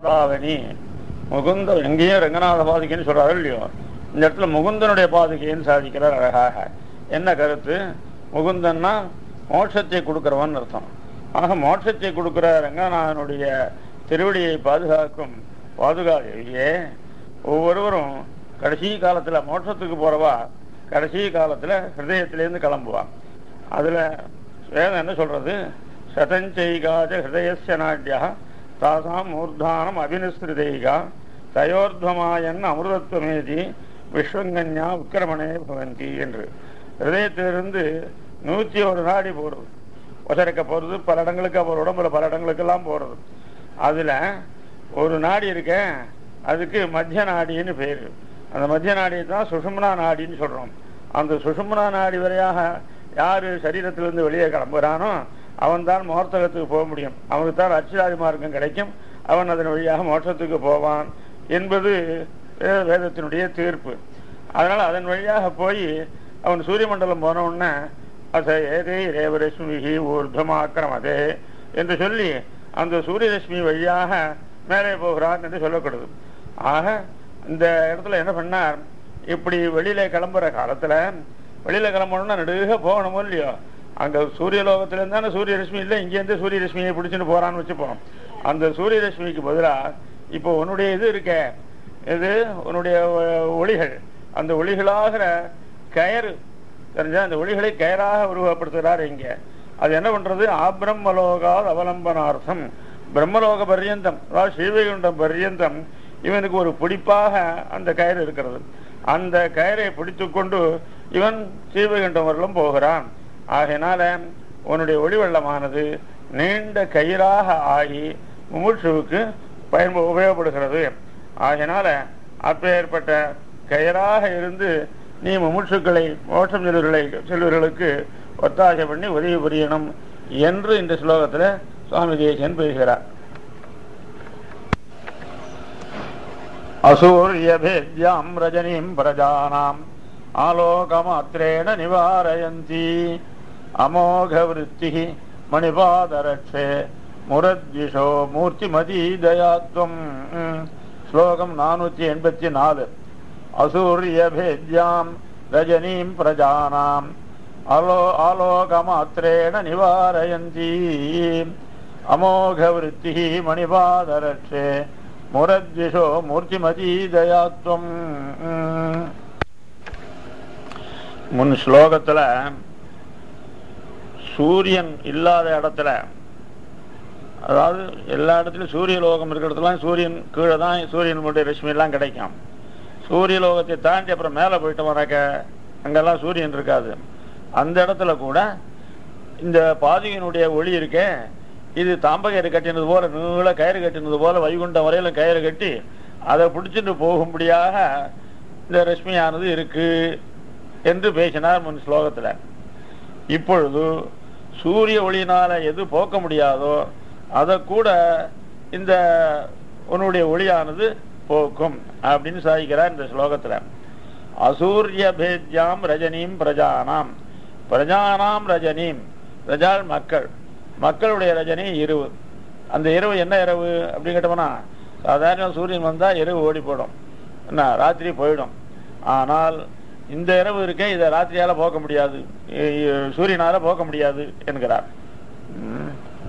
பாவனி முகுந்த எங்கேயும் ரங்கநாத பாதுகைன்னு சொல்றாரு இல்லையோ இந்த இடத்துல முகுந்தனுடைய பாதுகைன்னு சாதிக்கிறார் அழகாக என்ன கருத்து முகுந்தன்னா மோட்சத்தை கொடுக்கிறவன் அர்த்தம் ஆக மோட்சத்தை கொடுக்கிற ரங்கநாதனுடைய திருவடியை பாதுகாக்கும் பாதுகாதையே ஒவ்வொருவரும் கடைசி காலத்துல மோட்சத்துக்கு போறவா கடைசி காலத்துல ஹிருதயத்திலேருந்து கிளம்புவான் அதுல வேதம் என்ன சொல்றது சதஞ்சைகாஜ ஹிருதயஸ்ய நாட்யா தாசாம் மூர்தானம் அபினிஸ்திருதைகா தயோர்த்வமாயன் அமிர்தத்வமேதி விஸ்வங்கன்யா உக்கிரமணே பவந்தி என்று ஹிருதயத்திலிருந்து நூத்தி ஒரு நாடி போறது ஒசரக்க போறது பல இடங்களுக்கு அவர் உடம்புல பல இடங்களுக்கெல்லாம் போறது அதுல ஒரு நாடி இருக்க அதுக்கு மத்திய நாடின்னு பேரு அந்த மத்திய நாடியை தான் சுஷும்னா நாடின்னு சொல்றோம் அந்த சுஷும்னா நாடி வரையாக யாரு சரீரத்திலிருந்து வெளியே கிளம்புறானோ அவன் தான் மோர்த்தகத்துக்கு போக முடியும் அவனுக்கு தான் அச்சிராதி மார்க்கம் கிடைக்கும் அவன் அதன் வழியாக மோட்சத்துக்கு போவான் என்பது வேத வேதத்தினுடைய தீர்ப்பு அதனால அதன் வழியாக போய் அவன் சூரிய மண்டலம் போன உடனே அச ஏதே ரேவரஷ்மிகி ஊர்தமாக்கிரமதே என்று சொல்லி அந்த சூரியரஷ்மி வழியாக மேலே போகிறான் என்று சொல்லப்படுது ஆக இந்த இடத்துல என்ன பண்ணார் இப்படி வெளியில கிளம்புற காலத்துல வெளியில கிளம்பணும்னா நடுக போகணுமோ இல்லையோ அங்க சூரிய லோகத்துல இருந்தானே சூரிய ரஷ்மி இல்லை இங்கேருந்து சூரிய ரஷ்மியை பிடிச்சிட்டு போறான்னு வச்சுப்போம் அந்த சூரிய ரஷ்மிக்கு பதிலா இப்போ உன்னுடைய இது இருக்க இது உன்னுடைய ஒ- ஒளிகள் அந்த ஒளிகளாகிற கயறு தெரிஞ்சா அந்த ஒளிகளை கயராக உருவப்படுத்துகிறார் இங்க அது என்ன பண்றது ஆபிரம்மலோகால் அவலம்பனார்த்தம் பிரம்மலோக பர்யந்தம் அதாவது ஸ்ரீவைகுண்டம் பர்யந்தம் இவனுக்கு ஒரு பிடிப்பாக அந்த கயிறு இருக்கிறது அந்த கயிறை பிடித்துக்கொண்டு இவன் ஸ்ரீவைகுண்டம் வரலும் போகிறான் ஆகையினால உன்னுடைய ஒளி வெள்ளமானது நீண்ட கயிறாக ஆகி முமுட்சுவுக்கு பயன் உபயோகப்படுகிறது ஆகையினால அப்பேற்பட்ட கயிறாக இருந்து நீ முமுட்சுக்களை மோட்சம் செல்வர்களை செல்வர்களுக்கு ஒத்தாசை பண்ணி உதவி புரியணும் என்று இந்த ஸ்லோகத்துல சுவாமி தேசியன் பேசுகிறார் அசூரியபேத்யாம் ரஜனீம் பிரஜானாம் ஆலோகமாத்திரேண நிவாரயந்தி அமோக விருத்தி மணிபாதரட்சே முரத்விஷோ மூர்த்திமதி தயாத்வம் ம். ஸ்லோகம் நானூத்தி எண்பத்தி நாலு அசூரியபேத்யாம் ரஜனீம் பிரஜானாம் அலோ ஆலோகமாத்திரேண நிவாரயந்தி அமோக விருத்தி மணிபாதரட்சே முரத்விஷோ மூர்த்திமதி தயாத்வம் ம். முன் ஸ்லோகத்துல சூரியன் இல்லாத இடத்துல அதாவது எல்லா இடத்துலயும் சூரிய லோகம் இருக்கிற இடத்துலாம் சூரியன் கீழே தான் சூரியனுடைய ரஷ்மி எல்லாம் கிடைக்கும் சூரிய லோகத்தை தாண்டி அப்புறம் மேலே போயிட்டோம்னாக்க அங்கெல்லாம் சூரியன் இருக்காது அந்த இடத்துல கூட இந்த பாதியினுடைய ஒளி இருக்கே இது தாம்பகயிறு கட்டினது போல நீள கயிறு கட்டினது போல வைகுண்டம் வரையில கயிறு கட்டி அதை பிடிச்சிட்டு போகும்படியாக இந்த ரஷ்மியானது இருக்கு என்று பேசினார் முன் ஸ்லோகத்துல இப்பொழுது சூரிய ஒளியினால எது போக்க முடியாதோ அதை கூட இந்த உன்னுடைய ஒளியானது போக்கும் அப்படின்னு சாதிக்கிறார் இந்த ஸ்லோகத்துல அசூரிய பேத்யாம் ரஜனீம் பிரஜானாம் பிரஜானாம் ரஜனீம் பிரஜால் மக்கள் மக்களுடைய ரஜனி இரவு அந்த இரவு என்ன இரவு அப்படின்னு கேட்டோம்னா சாதாரண சூரியன் வந்தா இரவு ஓடி போடும் என்ன ராத்திரி போயிடும் ஆனால் இந்த இரவு இருக்கே இதை ராத்திரியால போக்க முடியாது இ- இ- சூரியனால போக்க முடியாது என்கிறார் ம்.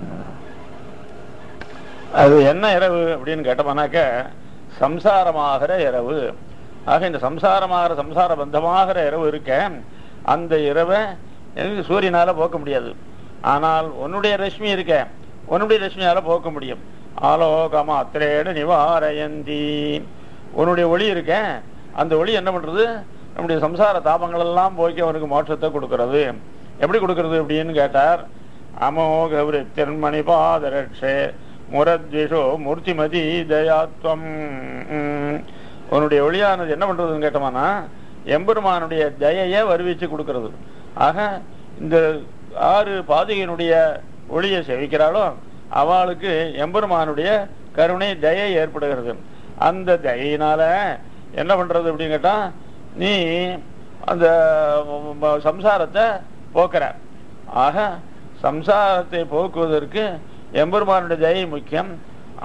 அது என்ன இரவு அப்படின்னு கேட்டோம்னாக்க சம்சாரமாகிற இரவு ஆக இந்த சம்சாரமாகிற சம்சார பந்தமாகிற இரவு இருக்க அந்த இரவை எனக்கு சூரியனால போக்க முடியாது ஆனால் உன்னுடைய ரஷ்மி இருக்க உன்னுடைய ரஷ்மியால போக்க முடியும் ஆலோகமா அத்திரேடு நிவாரயந்தி உன்னுடைய ஒளி இருக்க அந்த ஒளி என்ன பண்றது நம்முடைய சம்சார தாபங்கள் எல்லாம் போக்கி அவனுக்கு மோட்சத்தை கொடுக்கிறது எப்படி கொடுக்கிறது அப்படின்னு கேட்டார் அமோக விருத்திர்மணி பாதரட்சே முரத்விஷோ மூர்த்திமதி தயாத்வம் ம். உன்னுடைய ஒளியானது என்ன பண்றதுன்னு கேட்டோம்னா எம்பெருமானுடைய தயையை வருவிச்சு கொடுக்கிறது ஆக இந்த ஆறு பாதிகையினுடைய ஒளியை செவிக்கிறாளோ அவளுக்கு எம்பெருமானுடைய கருணை தயை ஏற்படுகிறது அந்த தயையினால என்ன பண்றது அப்படின்னு கேட்டா நீ அந்த ம- சம்சாரத்தை போக்குற ஆக சம்சாரத்தை போக்குவதற்கு எம்பெருமானுடைய தயை முக்கியம்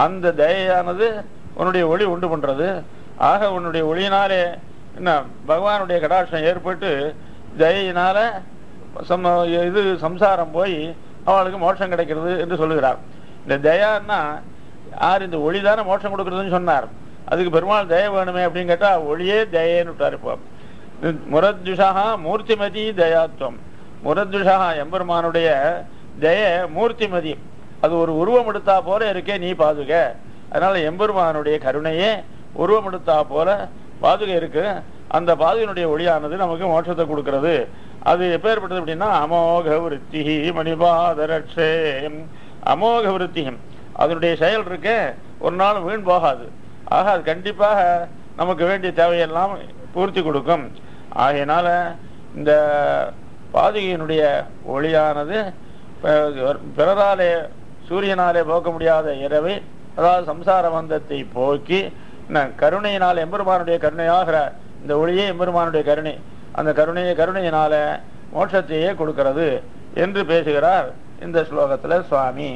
அந்த தயையானது உன்னுடைய ஒளி உண்டு பண்றது ஆக உன்னுடைய ஒளியினாலே என்ன பகவானுடைய கடாட்சம் ஏற்பட்டு தயையினால சம இது சம்சாரம் போய் அவளுக்கு மோட்சம் கிடைக்கிறது என்று சொல்லுகிறார் இந்த தயான்னா யார் இந்த ஒளி தானே மோட்சம் கொடுக்கறதுன்னு சொன்னார் அதுக்கு பெருமாள் தய வேணுமே அப்படின்னு கேட்டா ஒளியே தயேன்னு விட்டார் இப்போ முரத்யுஷா மூர்த்திமதி தயாத்வம் முரத்யுஷா எம்பெருமானுடைய தய மூர்த்திமதி அது ஒரு உருவம் எடுத்தா போல இருக்கே நீ பாதுக அதனால எம்பெருமானுடைய கருணையே உருவம் எடுத்தா போல பாதுகை இருக்கு அந்த பாதுகையினுடைய ஒளியானது நமக்கு மோட்சத்தை கொடுக்கிறது அது எப்பேற்பட்டது அப்படின்னா அமோக விருத்தி மணிபாதரட்சே அமோக விருத்தி அதனுடைய செயல் இருக்க ஒரு நாள் வீண் போகாது ஆக அது கண்டிப்பாக நமக்கு வேண்டிய தேவையெல்லாம் பூர்த்தி கொடுக்கும் ஆகையினால இந்த பாதுகையினுடைய ஒளியானது ப- பிறராலே சூரியனாலே போக்க முடியாத இரவை அதாவது சம்சார பந்தத்தை போக்கி ந- கருணையினால் எம்பெருமானுடைய கருணையாகிற இந்த ஒளியே எம்பெருமானுடைய கருணை அந்த கருணையை கருணையினால மோட்சத்தையே கொடுக்கிறது என்று பேசுகிறார் இந்த ஸ்லோகத்துல சுவாமி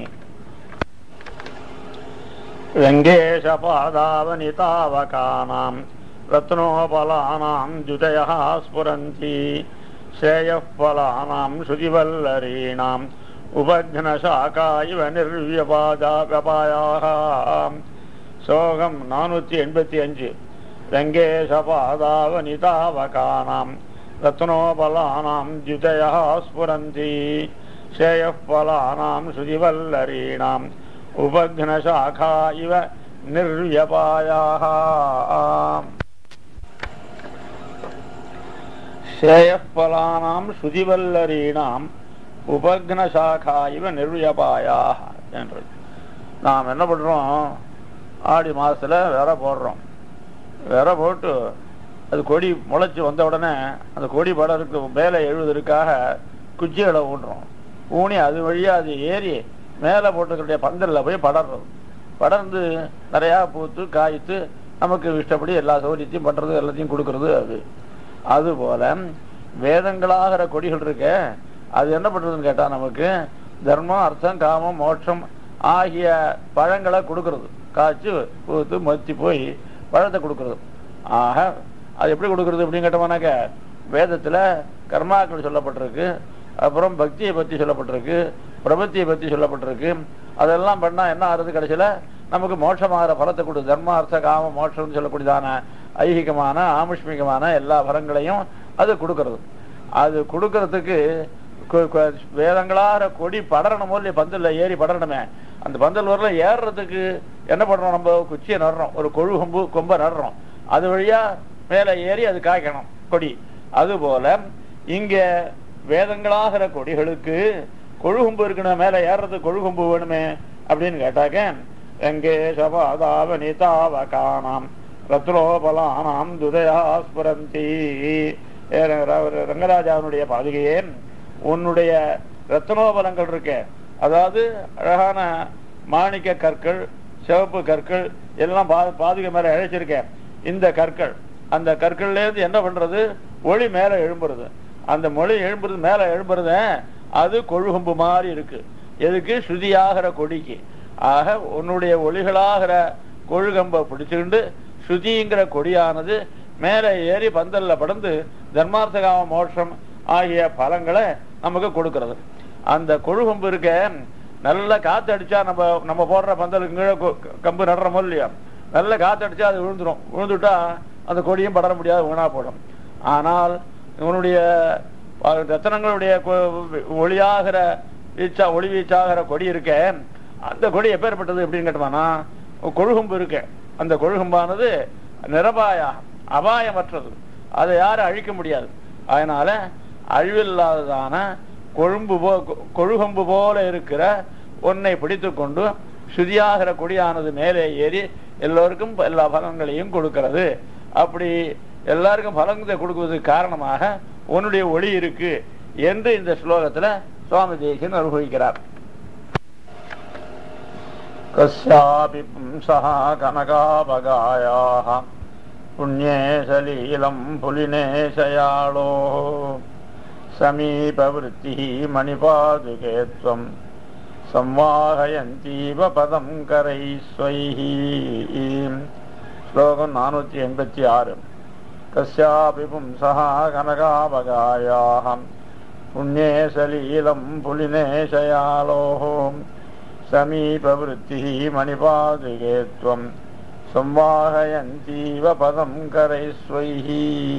வெங்கேஷபாதாவனிதாவகானாம் ரத்னோபலானாம் ஜுதயः ஸ்புரந்தி श्रेयः फलानां श्रुतिवल्लरीणाम् உபக்னசாக்கா இவ நிர்வியபாதா வியபாயாக சோகம் நானூற்றி எண்பத்தி அஞ்சு ரங்கேஷபாதாவனிதாவகானாம் ரத்னோபலானாம் ஜுதயா ஸ்புரந்தி ஸ்ரேயஃபலானாம் ஸ்ருதிவல்லரீணாம் உபக்னசாக்கா இவ நிர்வியபாயாக ஸ்ரேயஃபலானாம் ஸ்ருதிவல்லரீணாம் உபக்னசாக்கா இவ நிர்வியபாயாக என்று நாம் என்ன பண்றோம் ஆடி மாசத்துல விர போடுறோம் விர போட்டு அது கொடி முளைச்சு வந்த உடனே அந்த கொடி படருக்கு மேலே எழுவதற்காக குச்சிகளை ஊன்றோம் ஊனி அது வழியா அது ஏறி மேலே போட்டுக்கிற பந்தல்ல போய் படர்றது படர்ந்து நிறையா பூத்து காய்த்து நமக்கு இஷ்டப்படி எல்லா சௌகரியத்தையும் பண்றது எல்லாத்தையும் கொடுக்கறது அது அதுபோல வேதங்களாகிற கொடிகள் இருக்க அது என்ன பண்றதுன்னு கேட்டா நமக்கு தர்மம் அர்த்தம் காமம் மோட்சம் ஆகிய பழங்களை கொடுக்கறது காய்ச்சி பூத்து மத்தி போய் பழத்தை கொடுக்கறது ஆக அது எப்படி கொடுக்கறது அப்படின்னு கேட்டோம்னாக்க வேதத்துல கர்மாக்கள் சொல்லப்பட்டிருக்கு அப்புறம் பக்தியை பத்தி சொல்லப்பட்டிருக்கு பிரபத்தியை பத்தி சொல்லப்பட்டிருக்கு அதெல்லாம் பண்ணா என்ன ஆறுது கடைசியில நமக்கு மோட்சமாகிற பலத்தை கொடு தர்ம அர்த்த காம மோட்சம்னு சொல்லக்கூடியதான ஐகிகமான ஆமுஷ்மிகமான எல்லா பலங்களையும் அது கொடுக்கறது அது கொடுக்கறதுக்கு கொ- கொ- வேதங்களார கொடி படரணுமோ இல்லையா பந்தல்ல ஏறி படரணுமே அந்த பந்தல் வரல ஏறுறதுக்கு என்ன பண்றோம் நம்ம குச்சியை நடுறோம் ஒரு கொழு கொம்பு கொம்ப நடுறோம் அது வழியா மேலே ஏறி அது காய்க்கணும் கொடி அதுபோல இங்க வேதங்களாகிற கொடிகளுக்கு கொழுகும்பு இருக்கணும் மேல ஏறுறதுக்கு கொழுகும்பு வேணுமே அப்படின்னு கேட்டாக்க எங்கே சபாதாவனிதாவ காணாம் ரத்னோபலானாம் துதயா ஸ்புரந்தி ஏ ர- ரங்கராஜாவினுடைய பாதுகையே உன்னுடைய ரத்னோபலங்கள் இருக்கே அதாவது அழகான மாணிக்க கற்கள் சிவப்பு கற்கள் எல்லாம் பா பாதுகை மேல இழைச்சிருக்கேன் இந்த கற்கள் அந்த கற்கள்ல இருந்து என்ன பண்றது ஒளி மேல எழும்புறது அந்த மொழி எழும்புறது மேல எழும்புறது அது கொழுகும்பு மாதிரி இருக்கு எதுக்கு ஸ்ருதியாகிற கொடிக்கு ஆக உன்னுடைய ஒளிகளாகிற கொழுகம்பை பிடிச்சுக்கிண்டு ஸ்ருதிங்கிற கொடியானது மேலே ஏறி பந்தல்ல படந்து தர்மார்த்தகாம மோட்சம் ஆகிய பலங்களை நமக்கு கொடுக்கிறது அந்த கொழுகம்பு இருக்க நல்ல காத்து அடிச்சா நம்ம நம்ம போடுற பந்தலுக்கு கீழே கொ- கம்பு நடுறோமோ இல்லையா நல்ல காத்து அடிச்சா அது விழுந்துரும் விழுந்துட்டா அந்த கொடியும் படர முடியாது வீணா போடும் ஆனால் இவனுடைய ப- ரத்தனங்களுடைய கொ- ஒளியாகிற வீச்சா ஒளி வீச்சாகிற கொடி இருக்க அந்த கொடி எப்பேற்பட்டது எப்படின்னு கேட்டோம்னா கொழுகும்பு இருக்க அந்த கொழுகும்பானது நிரபாயா அபாயமற்றது அதை யாரும் அழிக்க முடியாது அதனால அழிவில்லாததான கொழும்பு போ கொ- கொழுகம்பு போல இருக்கிற ஒன்னை பிடித்து கொண்டு சுதியாகிற கொடியானது மேலே ஏறி எல்லோருக்கும் எல்லா பலன்களையும் கொடுக்கிறது அப்படி எல்லாருக்கும் பலன்களை கொடுக்குவதற்கு காரணமாக உன்னுடைய ஒளி இருக்கு என்று இந்த ஸ்லோகத்துல சுவாமி தேசியன் அனுபவிக்கிறார் कस्यापि पुंसः कनकापगायाः पुण्ये सलीलं पुलिनेशयाळोः समीपवृत्तिः मणिपादुके त्वं संवाहयन्तीव पदं करैस्वैः श्लोकं नानूति एण्पति आरु कस्यापि पुंसः कनकापगायाः पुण्ये सलीलं पुलिने शयालोः समीपवृत्तिः मणिपादुके त्वं संवाहयन्तीव पदं करैस्वैः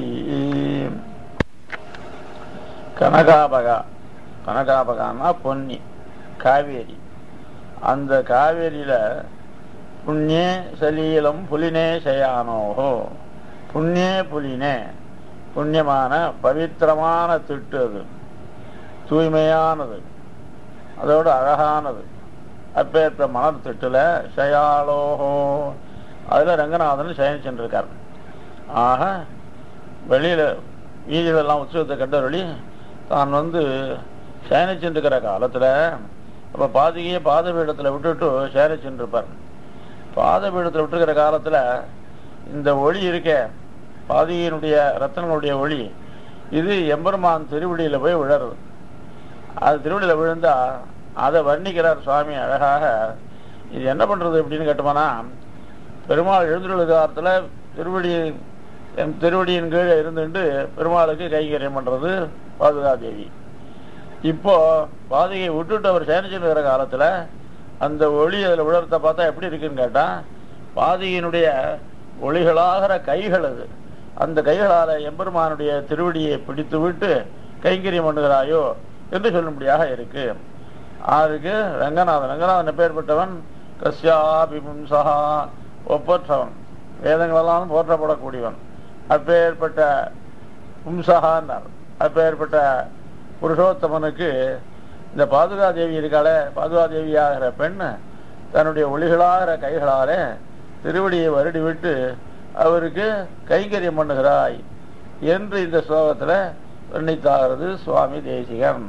கனகாபகா கனகாபகான்னா பொன்னி காவேரி அந்த காவேரியில புண்ணிய சலீலம் புலினே சயானோகோ புண்ணிய புலினே புண்ணியமான பவித்திரமான திட்டு அது தூய்மையானது அதோடு அழகானது அப்பேற்ற மணல் திட்டுல ஷயாலோஹோ அதுல ரங்கநாதன் சயனிச்சுருக்கார் ஆக வெளியில வீதியிலெல்லாம் உற்சவத்தை கண்டவழி தான் வந்து சயனிச்சுருக்கிற காலத்துல அப்ப பாதிகையை பாதபீடத்துல விட்டுட்டு சயனிச்சுருப்பார் பாதபீடத்துல விட்டுருக்கிற காலத்துல இந்த ஒளி இருக்க பாதிகையினுடைய ரத்தனங்களுடைய ஒளி இது எம்பெருமான் திருவடியில போய் விழறது அது திருவடியில விழுந்தா அதை வர்ணிக்கிறார் சுவாமி அழகாக இது என்ன பண்றது அப்படின்னு கேட்டோம்னா பெருமாள் எழுந்துள்ள காலத்துல திருவடி எம் திருவடியின் கீழே இருந்துட்டு பெருமாளுக்கு கைங்கரியம் பண்றது பாதுகாதேவி இப்போ பாதையை விட்டுட்டு அவர் சேனிச்சுருக்கிற காலத்துல அந்த ஒளி அதுல விழறத பார்த்தா எப்படி இருக்குன்னு கேட்டா பாதையினுடைய ஒளிகளாகிற கைகள் அது அந்த கைகளால எம்பெருமானுடைய திருவடியை பிடித்து விட்டு கைங்கரியம் பண்ணுகிறாயோ என்று சொல்லும்படியாக இருக்கு அதுக்கு ரங்கநாதன் ரங்கநாதன் எப்பேற்பட்டவன் கஸ்யாபி பும்சா ஒப்பற்றவன் வேதங்களெல்லாம் போற்றப்படக்கூடியவன் அப்பேற்பட்ட பும்சகான்னார் அப்பேற்பட்ட புருஷோத்தமனுக்கு இந்த பாதுகாதேவி இருக்காளே பாதுகாதேவி ஆகிற பெண் தன்னுடைய ஒளிகளாகிற கைகளாலே திருவடியை வருடி விட்டு அவருக்கு கைங்கரியம் பண்ணுகிறாய் என்று இந்த ஸ்லோகத்துல வர்ணித்தாகிறது சுவாமி தேசிகன்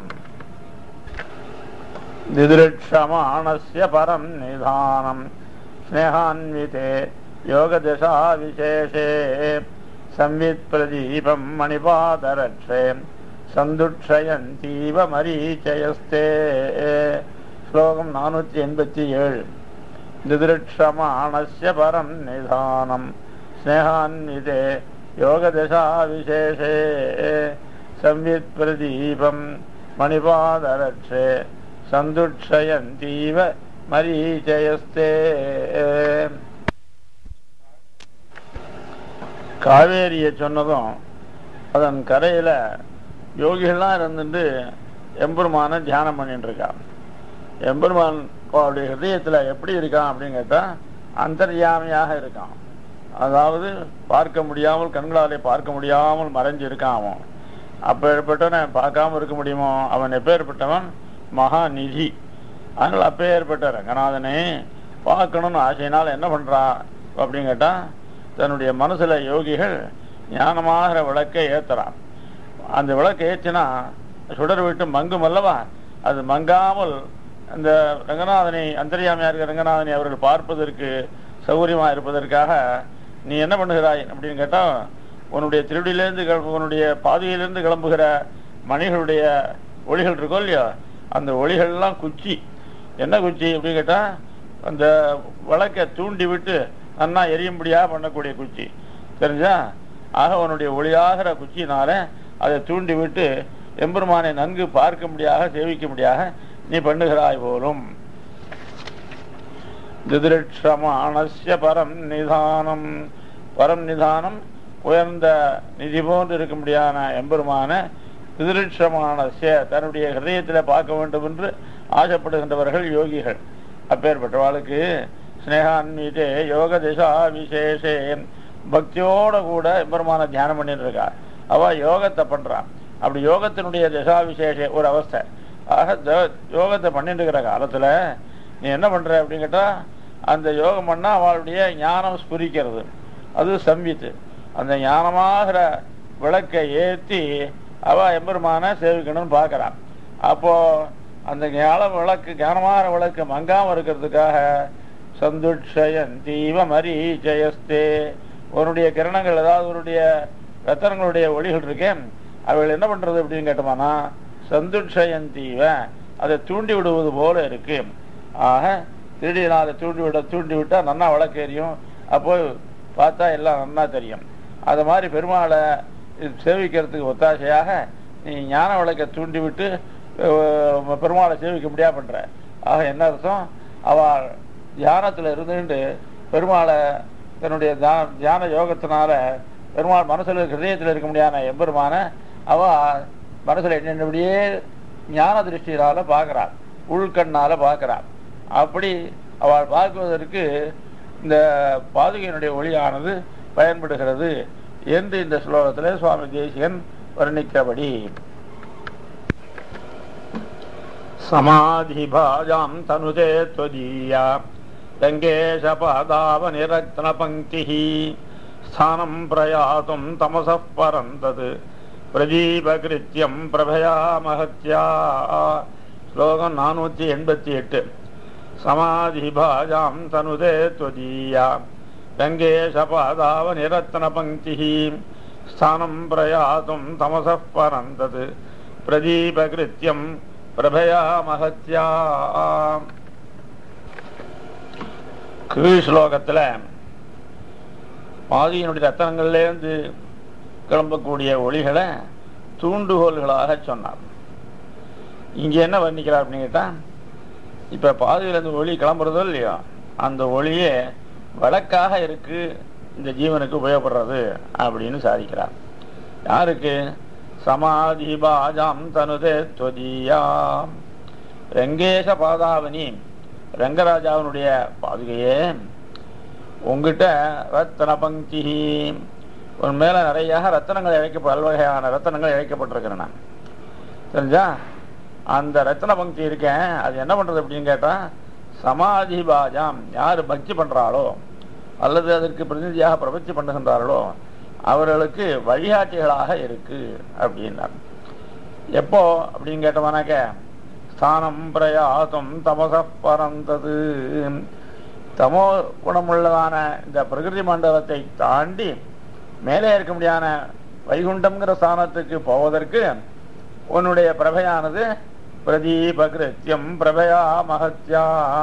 திதிருட்சமானஸ்ய பரம் நிதானம் ஸ்னேகான்விதே யோகதசா விசேஷே संवित् प्रदीपं मणिपादरक्षे சந்துட்சயந்தீவ மரீச்சயஸ்தே ஸ்லோகம் நானூற்றி எண்பத்தி ஏழு திதிருட்சமானஸ்ய பரம் நிதானம் ஸ்னேகான்விதே யோகதசா விசேஷே संवित् பிரதீபம் மணிபாதரட்சே சந்துட்சயந்தீவ மரீச்சயஸ்தே காவேரியை சொன்னதும் அதன் கரையில யோகிகள்லாம் இருந்துட்டு எம்பெருமான தியானம் பண்ணிட்டு இருக்கான் எம்பெருமான் அவருடைய ஹிருதயத்துல எப்படி இருக்கான் அப்படின்னு கேட்டா அந்தர்யாமியாக இருக்கான் அதாவது பார்க்க முடியாமல் கண்களாலே பார்க்க முடியாமல் மறைஞ்சு இருக்கான் அவன் அப்பேற்பட்டவன் பார்க்காம இருக்க முடியுமோ அவன் எப்பேற்பட்டவன் மகா நிதி அதனால அப்பேற்பட்ட ரங்கநாதனே பார்க்கணும்னு ஆசையினால் என்ன பண்றான் அப்படின்னு கேட்டா தன்னுடைய மனசுல யோகிகள் ஞானமாகிற விளக்கை ஏத்துறான் அந்த விளக்கை ஏற்றினா சுடர் விட்டு மங்கும் அல்லவா அது மங்காமல் அந்த ரங்கநாதனை அந்தரியாமையா இருக்கிற ரங்கநாதனை அவர்கள் பார்ப்பதற்கு சௌகரியமா இருப்பதற்காக நீ என்ன பண்ணுகிறாய் அப்படின்னு கேட்டா உன்னுடைய திருடியிலேருந்து கிளம்பு உன்னுடைய பாதையிலிருந்து கிளம்புகிற மணிகளுடைய ஒளிகள் இருக்கோ இல்லையா அந்த ஒளிகள்லாம் குச்சி என்ன குச்சி அப்படின்னு கேட்டா அந்த விளக்கை தூண்டி விட்டு நன்னா எரியும்படியா பண்ணக்கூடிய குச்சி தெரிஞ்சா ஆக உன்னுடைய ஒளியாகிற குச்சியினால அதை தூண்டி விட்டு எம்பெருமானை நன்கு பார்க்க முடியாக சேவிக்க முடியாக நீ பண்ணுகிறாய் போலும் திதிருட்சமானஸ்ய பரம் நிதானம் பரம் நிதானம் உயர்ந்த நிதி போன்று இருக்கும்படியான எம்பெருமான திதிருட்சமானஸ்ய தன்னுடைய ஹிருதயத்தில் பார்க்க வேண்டும் என்று ஆசைப்படுகின்றவர்கள் யோகிகள் அப்பேற்பட்டவாளுக்கு ஸ்னேகான்மீதே யோக திசா விசேஷே பக்தியோட கூட எம்பெருமான தியானம் பண்ணிட்டு இருக்கா அவ யோகத்தை பண்றான் அப்படி யோகத்தினுடைய திசா விசேஷ ஒரு அவஸ்தை ஆக த- யோகத்தை பண்ணிட்டு இருக்கிற காலத்துல நீ என்ன பண்ற அப்படின்னு கேட்டா அந்த யோகம் பண்ணா அவளுடைய ஞானம் ஸ்புரிக்கிறது அது சம்வித்து அந்த ஞானமாகிற விளக்கை ஏத்தி அவ எம்பெருமான சேவிக்கணும்னு பார்க்கறான் அப்போ அந்த ஞான விளக்கு ஞானமான விளக்கு மங்காம இருக்கிறதுக்காக சந்துட்சயந்தீவ மரீச்சயஸ்தே உன்னுடைய கிரணங்கள் ஏதாவது உன்னுடைய ரத்தனங்களுடைய ஒளிகள் இருக்கேன் அவள் என்ன பண்றது அப்படின்னு கேட்டோம்னா சந்துட்சயந்தீவ அதை தூண்டி விடுவது போல இருக்கு ஆக திருடினால தூண்டி விட தூண்டி விட்டா நன்னா விளக்கேறியும் அப்போ பார்த்தா எல்லாம் நன்னா தெரியும் அது மாதிரி பெருமாளை இது சேவிக்கிறதுக்கு ஒத்தாசையாக நீ ஞான விளக்கை தூண்டி விட்டு அஹ், பெருமாளை சேவிக்க முடியா பண்ற ஆக என்ன அர்த்தம் அவள் தியானத்துல இருந்துட்டு பெருமாளை தன்னுடைய தியா- தியான யோகத்தினால பெருமாள் மனசுல ஹிருதயத்தில் இருக்க முடியாத எம்பெருமான அவ மனசுல என்னென்னபடியே ஞான திருஷ்டியால பார்க்கறாள் உள்கண்ணால பார்க்கறாள் அப்படி அவள் பார்க்குவதற்கு இந்த பாதுகையினுடைய ஒளியானது பயன்படுகிறது என்று இந்த ஸ்லோகத்திலே சுவாமி தேசிகன் வர்ணிக்கிறபடி சமாதிபாஜாம் தனுதே त्वदीया रङ्गेशपादावनिरत्नपङ्क्तिः स्थानं प्रयातुं तमसः परं तत् பிரதீபகிருத்தியம் பிரபயா மகத்யா ஸ்லோகம் நானூற்றி எண்பத்தி எட்டு சமாதிபாஜாம் தனுதே त्वदीया रङ्गेशपादावनिरत्नपङ्क्तिः स्थानं प्रयातुं तमसः परं तत् பிரதீபகிருத்தியம் பிரபயா மகத்யா கீழ் ஸ்லோகத்தில் பாதியினுடைய ரத்தனங்கள்லேருந்து கிளம்பக்கூடிய ஒளிகளை தூண்டுகோல்களாக சொன்னார் இங்கே என்ன வர்ணிக்கிறார் அப்படின்னு கேட்டால் இப்போ பாதியிலேருந்து ஒளி கிளம்புறதோ இல்லையோ அந்த ஒளியே விளக்காக இருக்கு இந்த ஜீவனுக்கு உபயோகப்படுறது அப்படின்னு சாதிக்கிறார் யாருக்கு சமாதி பாஜாம் தனுதே துவதியா ரங்கேஷ பாதாவனி ரங்கராஜாவினுடைய பாதுகையே உங்ககிட்ட ரத்தன பங்கி உன் மேல நிறைய ரத்தனங்கள் இழைக்க பல்வகையான ரத்தனங்கள் இழைக்கப்பட்டிருக்கிறேன் நான் தெரிஞ்சா அந்த ரத்தன பங்கி இருக்கேன் அது என்ன பண்றது அப்படின்னு கேட்டா சமாதி பாஜாம் யார் பக்தி பண்றாளோ அல்லது அதற்கு பிரதிநிதியாக பிரபத்தி பண்ணுகின்றார்களோ அவர்களுக்கு வழிகாட்டிகளாக இருக்கு அப்படின்னார் எப்போ அப்படின்னு கேட்டோம்னாக்க ஸ்தானம் பிரயாசம் தமச பரந்தது தமோ குணமுள்ளதான இந்த பிரகிருதி மண்டலத்தை தாண்டி மேலே இருக்க முடியாத வைகுண்டம்ங்கிற ஸ்தானத்துக்கு போவதற்கு உன்னுடைய பிரபையானது பிரதீபகிருத்தியம் பிரபயா மகத்யா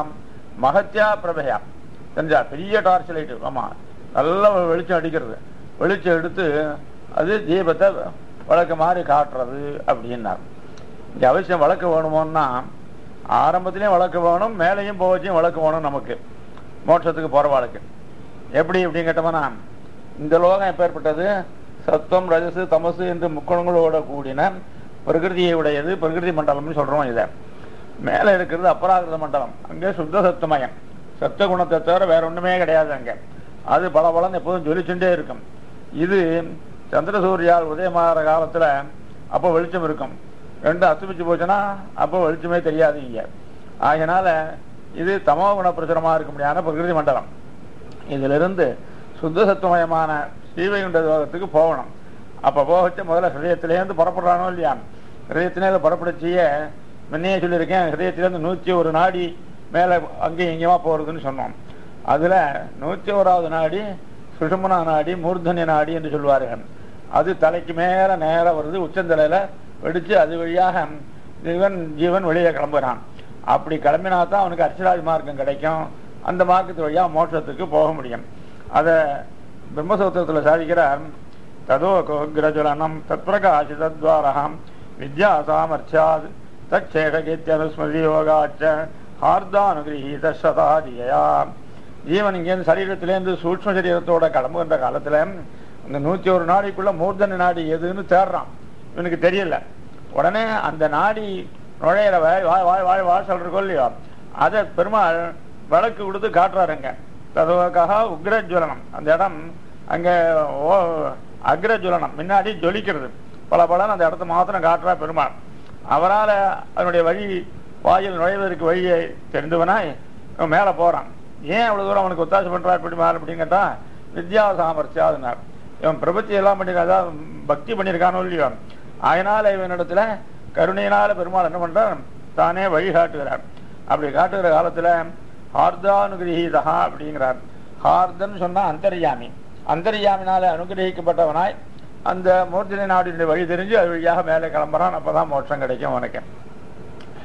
மகத்யா பிரபயா தெரிஞ்சா பெரிய டார்ச் லைட்டு ஆமா நல்ல வெளிச்சம் அடிக்கிறது வெளிச்சம் எடுத்து அது தீபத்தை வழக்கு மாதிரி காட்டுறது அப்படின்னார் இங்க அவசியம் வழக்கு வேணுமோன்னா ஆரம்பத்திலையும் வழக்கு வேணும் மேலையும் போவச்சையும் வழக்கு வேணும் நமக்கு மோட்சத்துக்கு போற வாழ்க்கை எப்படி அப்படின்னு கேட்டோம்னா இந்த லோகம் எப்பேற்பட்டது சத்துவம் ரஜசு தமசு என்று முக்குணங்களோட கூடின பிரகிருதியை உடையது பிரகிருதி மண்டலம்னு சொல்றோம் இதை மேல இருக்கிறது அபராகிருத மண்டலம் அங்கே சுத்த சத்துமயம் சத்த குணத்தை தவிர வேற ஒண்ணுமே கிடையாது அங்க அது பல பலன் எப்போதும் ஜொலிச்சுட்டே இருக்கும் இது சந்திர சூரியால் உதயமாகிற காலத்துல அப்போ வெளிச்சம் இருக்கும் ரெண்டு அஸ்தமிச்சு போச்சுன்னா அப்போ வெளிச்சமே தெரியாது இங்க ஆகையினால இது தமோ குண பிரசுரமா இருக்க முடியாத பிரகிருதி மண்டலம் இதிலிருந்து சுத்த சத்துவமயமான ஸ்ரீவைகுண்ட லோகத்துக்கு போகணும் அப்ப போகச்சு முதல்ல ஹிருதயத்திலேருந்து புறப்படுறானோ இல்லையா ஹிருதயத்திலே புறப்படுச்சிய முன்னையே சொல்லியிருக்கேன் ஹிருதயத்திலேருந்து நூற்றி ஒரு நாடி மேலே அங்கேயும் இங்கேயுமா போறதுன்னு சொன்னோம் அதுல நூற்றி ஓராவது நாடி சுஷுமனா நாடி மூர்தன்ய நாடி என்று சொல்வார்கள் அது தலைக்கு மேல நேரா வருது உச்சந்தலையில வெடிச்சு அது வழியாக ஜீவன் ஜீவன் வெளியே கிளம்புறான் அப்படி கிளம்பினா தான் அவனுக்கு அர்ச்சராஜ் மார்க்கம் கிடைக்கும் அந்த மார்க்கத்து வழியா மோட்சத்துக்கு போக முடியும் அத பிரம்மசூத்திரத்துல சாதிக்கிறார் ததோ கோகிரஜுலனம் தத்பிரகாசிதத்வாரகம் வித்யா சாமர்த்தியாத் தச்சேஷகித்யனுஸ்மதி யோகாச்ச ஹார்தானுகிரகீத சதாதியா ஜீவன் இங்கேருந்து சரீரத்திலேருந்து சூக்ம சரீரத்தோட கிளம்புகின்ற காலத்துல இந்த நூத்தி ஒரு நாடிக்குள்ள மூர்தன நாடி எதுன்னு தேடுறான் இவனுக்கு தெரியல உடனே அந்த நாடி நுழையிற வாய் வாய் வாய் வாய் வாய் சொல்றோம் இல்லையோ அதை பெருமாள் விளக்கு கொடுத்து காட்டுறாருங்க ததுவக்காக உக்ரஜுவலனம் அந்த இடம் அங்க ஓ அக்ரஜுவலனம் முன்னாடி ஜொலிக்கிறது பல பலன் அந்த இடத்த மாத்திரம் காட்டுறா பெருமாள் அவரால் அதனுடைய வழி வாயில் நுழைவதற்கு வழியை தெரிந்தவனாய் இவன் மேலே போறான் ஏன் அவ்வளவு தூரம் அவனுக்கு ஒத்தாசை பண்றா இப்படி மேல அப்படின்னு கேட்டா வித்யா சாமர்த்தியாதுனார் இவன் பிரபத்தி எல்லாம் பண்ணிருக்கான் பக்தி பண்ணியிருக்கானோ இல்லையோ அதனால இவனிடத்துல கருணையினால பெருமாள் என்ன பண்றார் தானே வழிகாட்டுகிறார் அப்படி காட்டுகிற காலத்துல ஹார்தானுகிரகீதா அப்படிங்கிறார் ஹார்தன் சொன்னா அந்தர்யாமி அந்தர்யாமினால அனுகிரகிக்கப்பட்டவனாய் அந்த மூர்த்தினை நாடினுடைய வழி தெரிஞ்சு அது வழியாக மேலே கிளம்புறான் அப்பதான் மோட்சம் கிடைக்கும் உனக்கு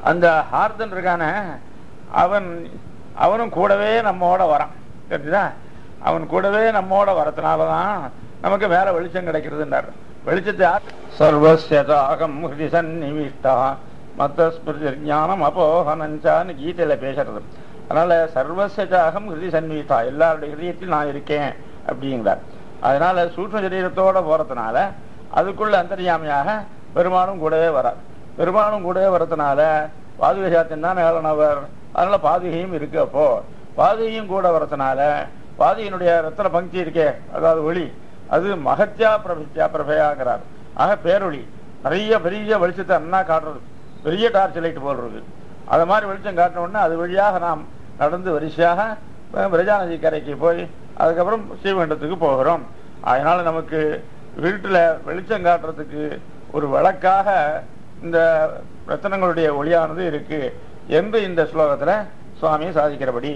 அந்த ஹார்தன் இருக்கானே அவன் அவனும் கூடவே நம்மோட வரான் தெரிஞ்சுதா அவன் கூடவே நம்மோட வரதுனாலதான் நமக்கு மேல வெளிச்சம் கிடைக்கிறதுன்றார் வெளிச்சத்தை யார் சர்வசியதாகம் ஹிருதி சந்நிவிஷ்டா மத்த ஸ்மிருதி ஞானம் அபோகனஞ்சான்னு கீதையில பேசுறது அதனால சர்வசியதாகம் ஹிருதி சந்நிவிஷ்டா எல்லாருடைய ஹிருதயத்தில் நான் இருக்கேன் அப்படிங்கிறார் அதனால சூக்ம சரீரத்தோட போறதுனால அதுக்குள்ள அந்தர்யாமியாக பெருமானும் கூடவே வரார் பெருமானும் கூடவே வரதுனால பாதுகை சாத்தியம் தான் ஏழனவர் அதனால பாதுகையும் இருக்கு அப்போ பாதுகையும் கூட வரதுனால பாதுகையினுடைய ரத்தன பங்கி இருக்கே அதாவது ஒளி அது மகத்யா பிரபித்யா பிரபையாங்கிறார் ஆக பேரொளி நிறைய பெரிய வெளிச்சத்தை அண்ணா காட்டுறது பெரிய டார்ச் லைட் போல் இருக்கு அது மாதிரி வெளிச்சம் காட்டின உடனே அது வழியாக நாம் நடந்து வரிசையாக அஹ், பிரஜாநதி கரைக்கு போய் அதுக்கப்புறம் ஸ்ரீவைண்டத்துக்கு போகிறோம் அதனால நமக்கு வீட்டுல வெளிச்சம் காட்டுறதுக்கு ஒரு விளக்காக இந்த ரத்தனங்களுடைய ஒளியானது இருக்கு என்று இந்த ஸ்லோகத்துல சுவாமி சாதிக்கிறபடி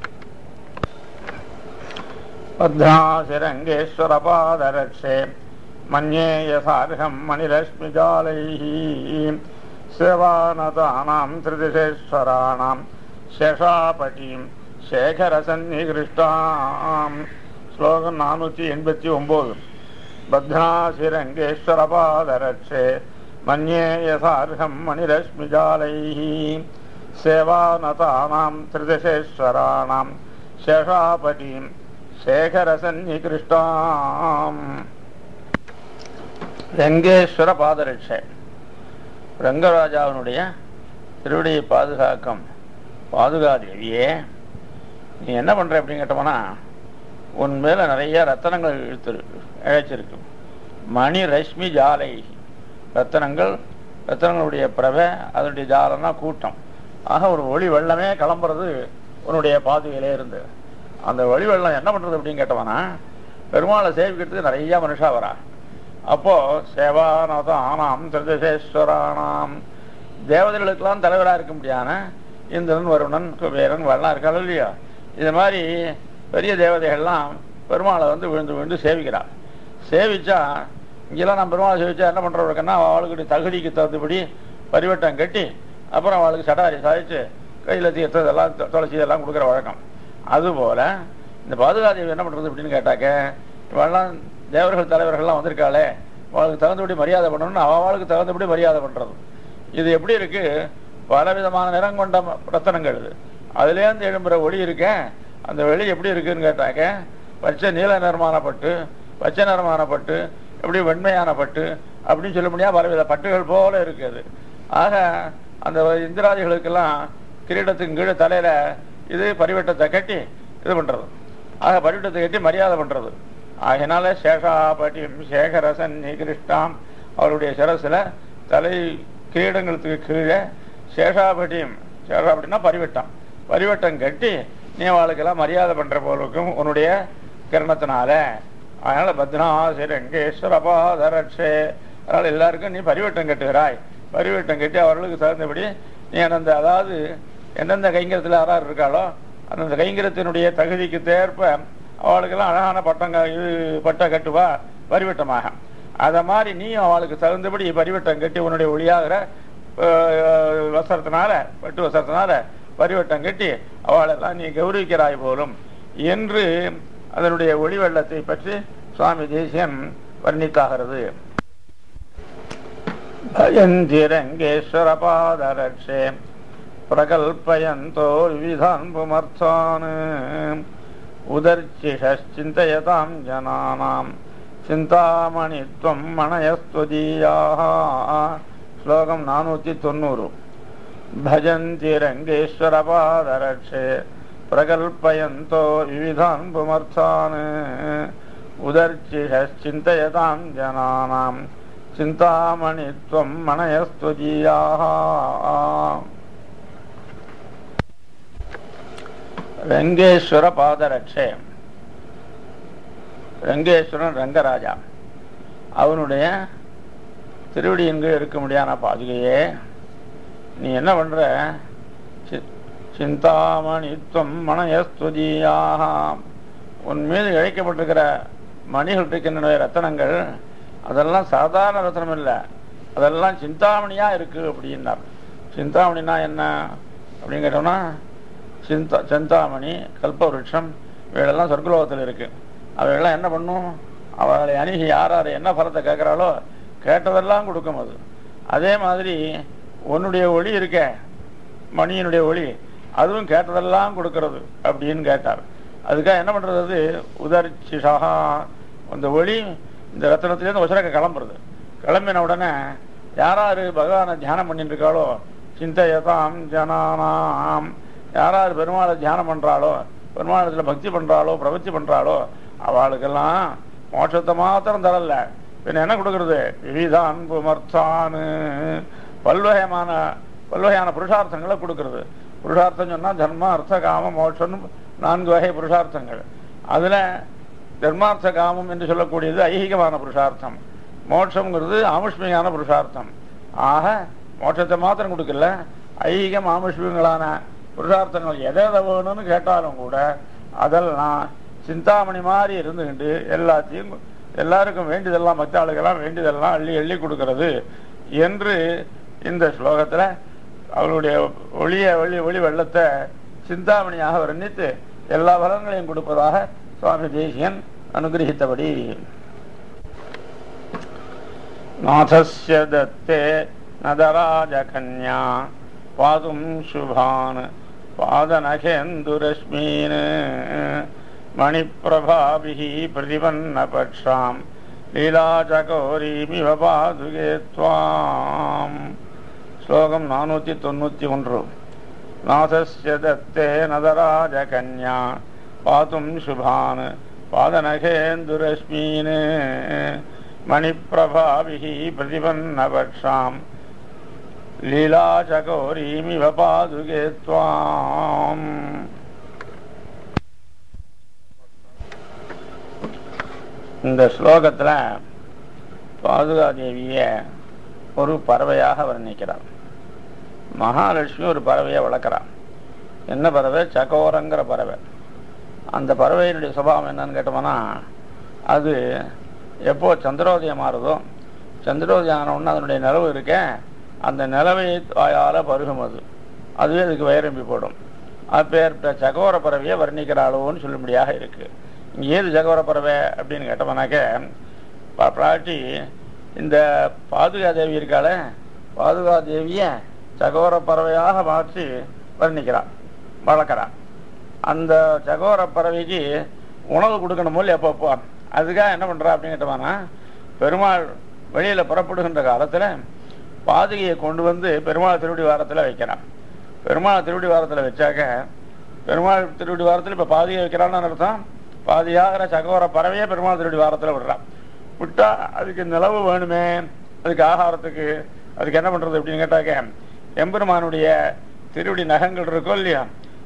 பத்ராசிரங்கேஸ்வர பாதரட்சே மன்யே யசார்ஹம் மணிலட்சுமிஜாலைः சேவானதானாம் திருதிசேஸ்வராணாம் சேஷாபட்டீம் சேகரசன்னிகிருஷ்டாம் ஸ்லோகம் நானூத்தி எண்பத்தி ஒன்பது பத்ராசிரங்கேஸ்வர பாதரட்சே மன்யே யசார்ஹம் மணிலட்சுமிஜாலைः சேவானதானாம் திருதிசேஸ்வராணாம் சேஷாபட்டீம் சேகரசன்னிகிருஷ்டாம் ரங்கேஸ்வர பாதரட்சை ரங்கராஜாவினுடைய திருவடியை பாதுகாக்கும் பாதுகாதேவியே நீ என்ன பண்ற அப்படின்னு கேட்டோம்னா உன் மேல நிறைய ரத்தனங்கள் இழுத்துருக்கு இழைச்சிருக்கு மணி ரஷ்மி ஜாலை ரத்தனங்கள் ரத்தனங்களுடைய பிரவை அதனுடைய ஜாலம்னா கூட்டம் ஆக ஒரு ஒளி வெள்ளமே கிளம்புறது உன்னுடைய பாதுகையிலே இருந்து அந்த ஒளி வெள்ளம் என்ன பண்றது அப்படின்னு கேட்டோம்னா பெருமாளை சேவிக்கிறதுக்கு நிறைய மனுஷா வரா அப்போ சேவானத ஆனாம் திருதசேஸ்வரானாம் தேவதைகளுக்கெல்லாம் தலைவரா இருக்க முடியாத இந்திரன் வருணன் குபேரன் வரலாம் இருக்காள் இல்லையா இது மாதிரி பெரிய தேவதைகள்லாம் பெருமாளை வந்து விழுந்து விழுந்து சேவிக்கிறாள் சேவிச்சா இங்கெல்லாம் நம்ம பெருமாளை சேவிச்சா என்ன பண்றவருக்குன்னா அவளுக்கு தகுதிக்கு தகுந்தபடி பரிவட்டம் கட்டி அப்புறம் அவளுக்கு சடாரி சாதிச்சு கையில் தீர்த்தம் இதெல்லாம் தொ- துளசி இதெல்லாம் கொடுக்குற வழக்கம் அதுபோல இந்த பாதுகாதேவி என்ன பண்றது அப்படின்னு கேட்டாக்க இவெல்லாம் தேவர்கள் தலைவர்கள்லாம் வந்திருக்காளே அவளுக்கு தகுந்தபடி மரியாதை பண்ணணும்னு அவளுக்கு தகுந்தபடி மரியாதை பண்றது இது எப்படி இருக்கு பல விதமான நிறம் கொண்ட ம- ரத்தனங்கள் இது அதுலேருந்து எழும்புற ஒளி இருக்க அந்த வெளி எப்படி இருக்குன்னு கேட்டாக்க பச்சை நீல நிறமான பட்டு பச்சை நிறமான பட்டு எப்படி வெண்மையான பட்டு அப்படின்னு சொல்ல முடியாது பலவித பட்டுகள் போல இருக்குது ஆக அந்த இந்திராதிகளுக்கெல்லாம் கிரீடத்துக்கு கீழே தலையில இது பரிவட்டத்தை கட்டி இது பண்றது ஆக பரிவட்டத்தை கட்டி மரியாதை பண்றது ஆகையினால சேஷாபட்டி சேகரசன் நிகிருஷ்டாம் அவருடைய சிரசுல தலை கிரீடங்களுக்கு கீழே சேஷாபட்டியும் சேஷாபட்டினா பரிவட்டம் பரிவட்டம் கட்டி நீ அவளுக்கெல்லாம் மரியாதை பண்ற போலுக்கும் உன்னுடைய கிரணத்தினால அதனால பத்னாசிரங்கேஸ்வர பாதரட்சே அதனால எல்லாருக்கும் நீ பரிவட்டம் கட்டுகிறாய் பரிவட்டம் கட்டி அவர்களுக்கு தகுந்தபடி நீ அந்த அதாவது எந்தெந்த கைங்கரத்தில் யாரார் இருக்காளோ அந்தந்த கைங்கரத்தினுடைய தகுதிக்கு தேர்ப்ப அவளுக்கெல்லாம் அழகான பட்டம் க- இது பட்டை கட்டுவா பரிவட்டமாக அத மாதிரி நீயும் அவளுக்கு தகுந்தபடி பரிவட்டம் கட்டி உன்னுடைய ஒளியாகிற அஹ், வஸ்திரத்தினால பட்டு வஸ்திரத்தினால பரிவட்டம் கட்டி அவளெல்லாம் நீ கௌரவிக்கிறாய் போலும் என்று அதனுடைய ஒளி வெள்ளத்தை பற்றி சுவாமி தேசியம் வர்ணித்தாகிறது भयन्तिरङ्गेश्वर पादरक्षे प्रकल्पयन्तो विविधान् पुमर्थान् उदर्चिषश्चिन्तयतां जनानां चिन्तामणित्वं मणयस्त्वदीयाः श्लोकं नानूति தொண்ணூறு भजन्ति रङ्गेश्वरपादरक्षे प्रकल्पयन्तो विविधान् पुमर्थान् उदर्चिषश्चिन्तयतां जनानां चिन्तामणित्वं मणयस्त्वदीयाः ரங்கேஸ்வர பாதரட்சே ரங்கேஸ்வரன் ரங்கராஜா அவனுடைய திருவடியின் கீழ் இருக்க முடியாத பாதுகையே நீ என்ன பண்ற சி- சிந்தாமணித்வம் மணயஸ்துதியாக உன் மீது இழைக்கப்பட்டிருக்கிற மணிகள் இருக்கின்ற ரத்தனங்கள் அதெல்லாம் சாதாரண ரத்தனம் இல்லை அதெல்லாம் சிந்தாமணியா இருக்கு அப்படின்னார் சிந்தாமணினா என்ன அப்படின்னு கேட்டோம்னா சிந்தா சிந்தாமணி கல்பவருஷம் இவைகளெல்லாம் சொர்க்கலோகத்தில் இருக்கு அவைகள்லாம் என்ன பண்ணும் அவளை அணுகி யார் யார் என்ன பலத்தை கேட்குறாளோ கேட்டதெல்லாம் கொடுக்கும் அது அதே மாதிரி உன்னுடைய ஒளி இருக்க மணியினுடைய ஒளி அதுவும் கேட்டதெல்லாம் கொடுக்கறது அப்படின்னு கேட்டார் அதுக்காக என்ன பண்றது அது உதர்ச்சிஷா அந்த ஒளி இந்த ரத்தனத்திலேருந்து உசரக்க கிளம்புறது கிளம்பின உடனே யாராரு பகவானை தியானம் பண்ணிட்டு இருக்காளோ சிந்தையதாம் ஜனானாம் யாராரு பெருமாளை தியானம் பண்றாளோ பெருமாளத்துல பக்தி பண்றாளோ பிரபத்தி பண்றாளோ அவளுக்கெல்லாம் மோட்சத்தை மாத்திரம் தரல பின்ன என்ன கொடுக்கறது விவிதான் புமர்த்தானு பல்வகையான பல்வகையான புருஷார்த்தங்களை கொடுக்கறது புருஷார்த்தம் சொன்னா தர்ம அர்த்த காம மோட்சம் நான்கு வகை புருஷார்த்தங்கள் அதுல தர்மார்த்த காமம் என்று சொல்லக்கூடியது ஐகிகமான புருஷார்த்தம் மோட்சம்ங்கிறது ஆமுஷ்மிகான புருஷார்த்தம் ஆக மோட்சத்தை மாத்திரம் கொடுக்கல ஐகிகம் ஆமுஷ்மிகங்களான புருஷார்த்தங்கள் எதை எதை வேணும்னு கேட்டாலும் கூட அதெல்லாம் சிந்தாமணி மாதிரி இருந்துக்கிட்டு எல்லாத்தையும் எல்லாருக்கும் வேண்டியதெல்லாம் மற்ற ஆளுக்கெல்லாம் வேண்டியதெல்லாம் அள்ளி அள்ளி கொடுக்கிறது என்று இந்த ஸ்லோகத்துல அவளுடைய ஒளிய ஒளி ஒளி வெள்ளத்தை சிந்தாமணியாக வர்ணித்து எல்லா பலன்களையும் கொடுப்பதாக சுவாமி தேசியன் அனுகிரகித்தபடி நாதஸ்ய தத்தே நதராஜகன்யா பாதும் சுபான் பாதநகேந்துரஸ்மீன் மணிப்பிரபாபிः பிரதிபன்னபக்ஷாம் லீலாச்சகோரீமிவ பாதுகே त्वाम् ஸ்லோகம் நானூற்றி தொண்ணூற்றி ஒன்று நாதஸ்ய தத்தே நதராஜகன்யா பாதும் சுபான் பாதநகேந்துரஸ்மீன் மணிப்பிரபாபிः பிரதிபன்னபக்ஷாம் லீலாச்சகோரீமிவ பாதுகே त्वाम् இந்த ஸ்லோகத்துல பாதுகாதேவிய ஒரு பறவையாக வர்ணிக்கிறார் மகாலட்சுமி ஒரு பறவையை வளர்க்குறான் என்ன பறவை சகோரங்கிற பறவை அந்த பறவையினுடைய சுபாவம் என்னன்னு கேட்டோம்னா அது எப்போ சந்திரோதயம் ஆறுதோ சந்திரோதயம் ஆன உடனே அதனுடைய நிலவு இருக்க அந்த நிலவை வாயால பருகும் அது அதுவே அதுக்கு வயரம்பி போடும் அப்பேற்பட்ட சகோர பறவையை வர்ணிக்கிறாளோன்னு சொல்லும்படியாக இருக்கு இங்கே ஏது சகோர பறவை அப்படின்னு கேட்டோம்னாக்க பா- பிராட்டி இந்த பாதுகா தேவி இருக்காளே பாதுகா தேவியை சகோர பறவையாக மாற்றி வர்ணிக்கிறான் வளர்க்குறான் அந்த சகோர பறவைக்கு உணவு கொடுக்கணும் போல் எப்பப்போ அதுக்காக என்ன பண்றா அப்படின்னு கேட்டோம்னா பெருமாள் வெளியில புறப்படுகின்ற காலத்துல பாதுகையை கொண்டு வந்து பெருமாள் திருவடி வாரத்துல வைக்கிறான் பெருமாள் திருவடி வாரத்துல வச்சாக்க பெருமாள் திருவடி வாரத்துல இப்ப பாதியை வைக்கிறான்னு அர்த்தம் பாதியாகிற சகோர பறவையே பெருமாள் திருவடி வாரத்துல விடுறான் விட்டா அதுக்கு நிலவு வேணுமே அதுக்கு ஆகாரத்துக்கு அதுக்கு என்ன பண்றது அப்படின்னு கேட்டாக்க எம்பெருமானுடைய திருவடி நகங்கள் இருக்கும் இல்லையா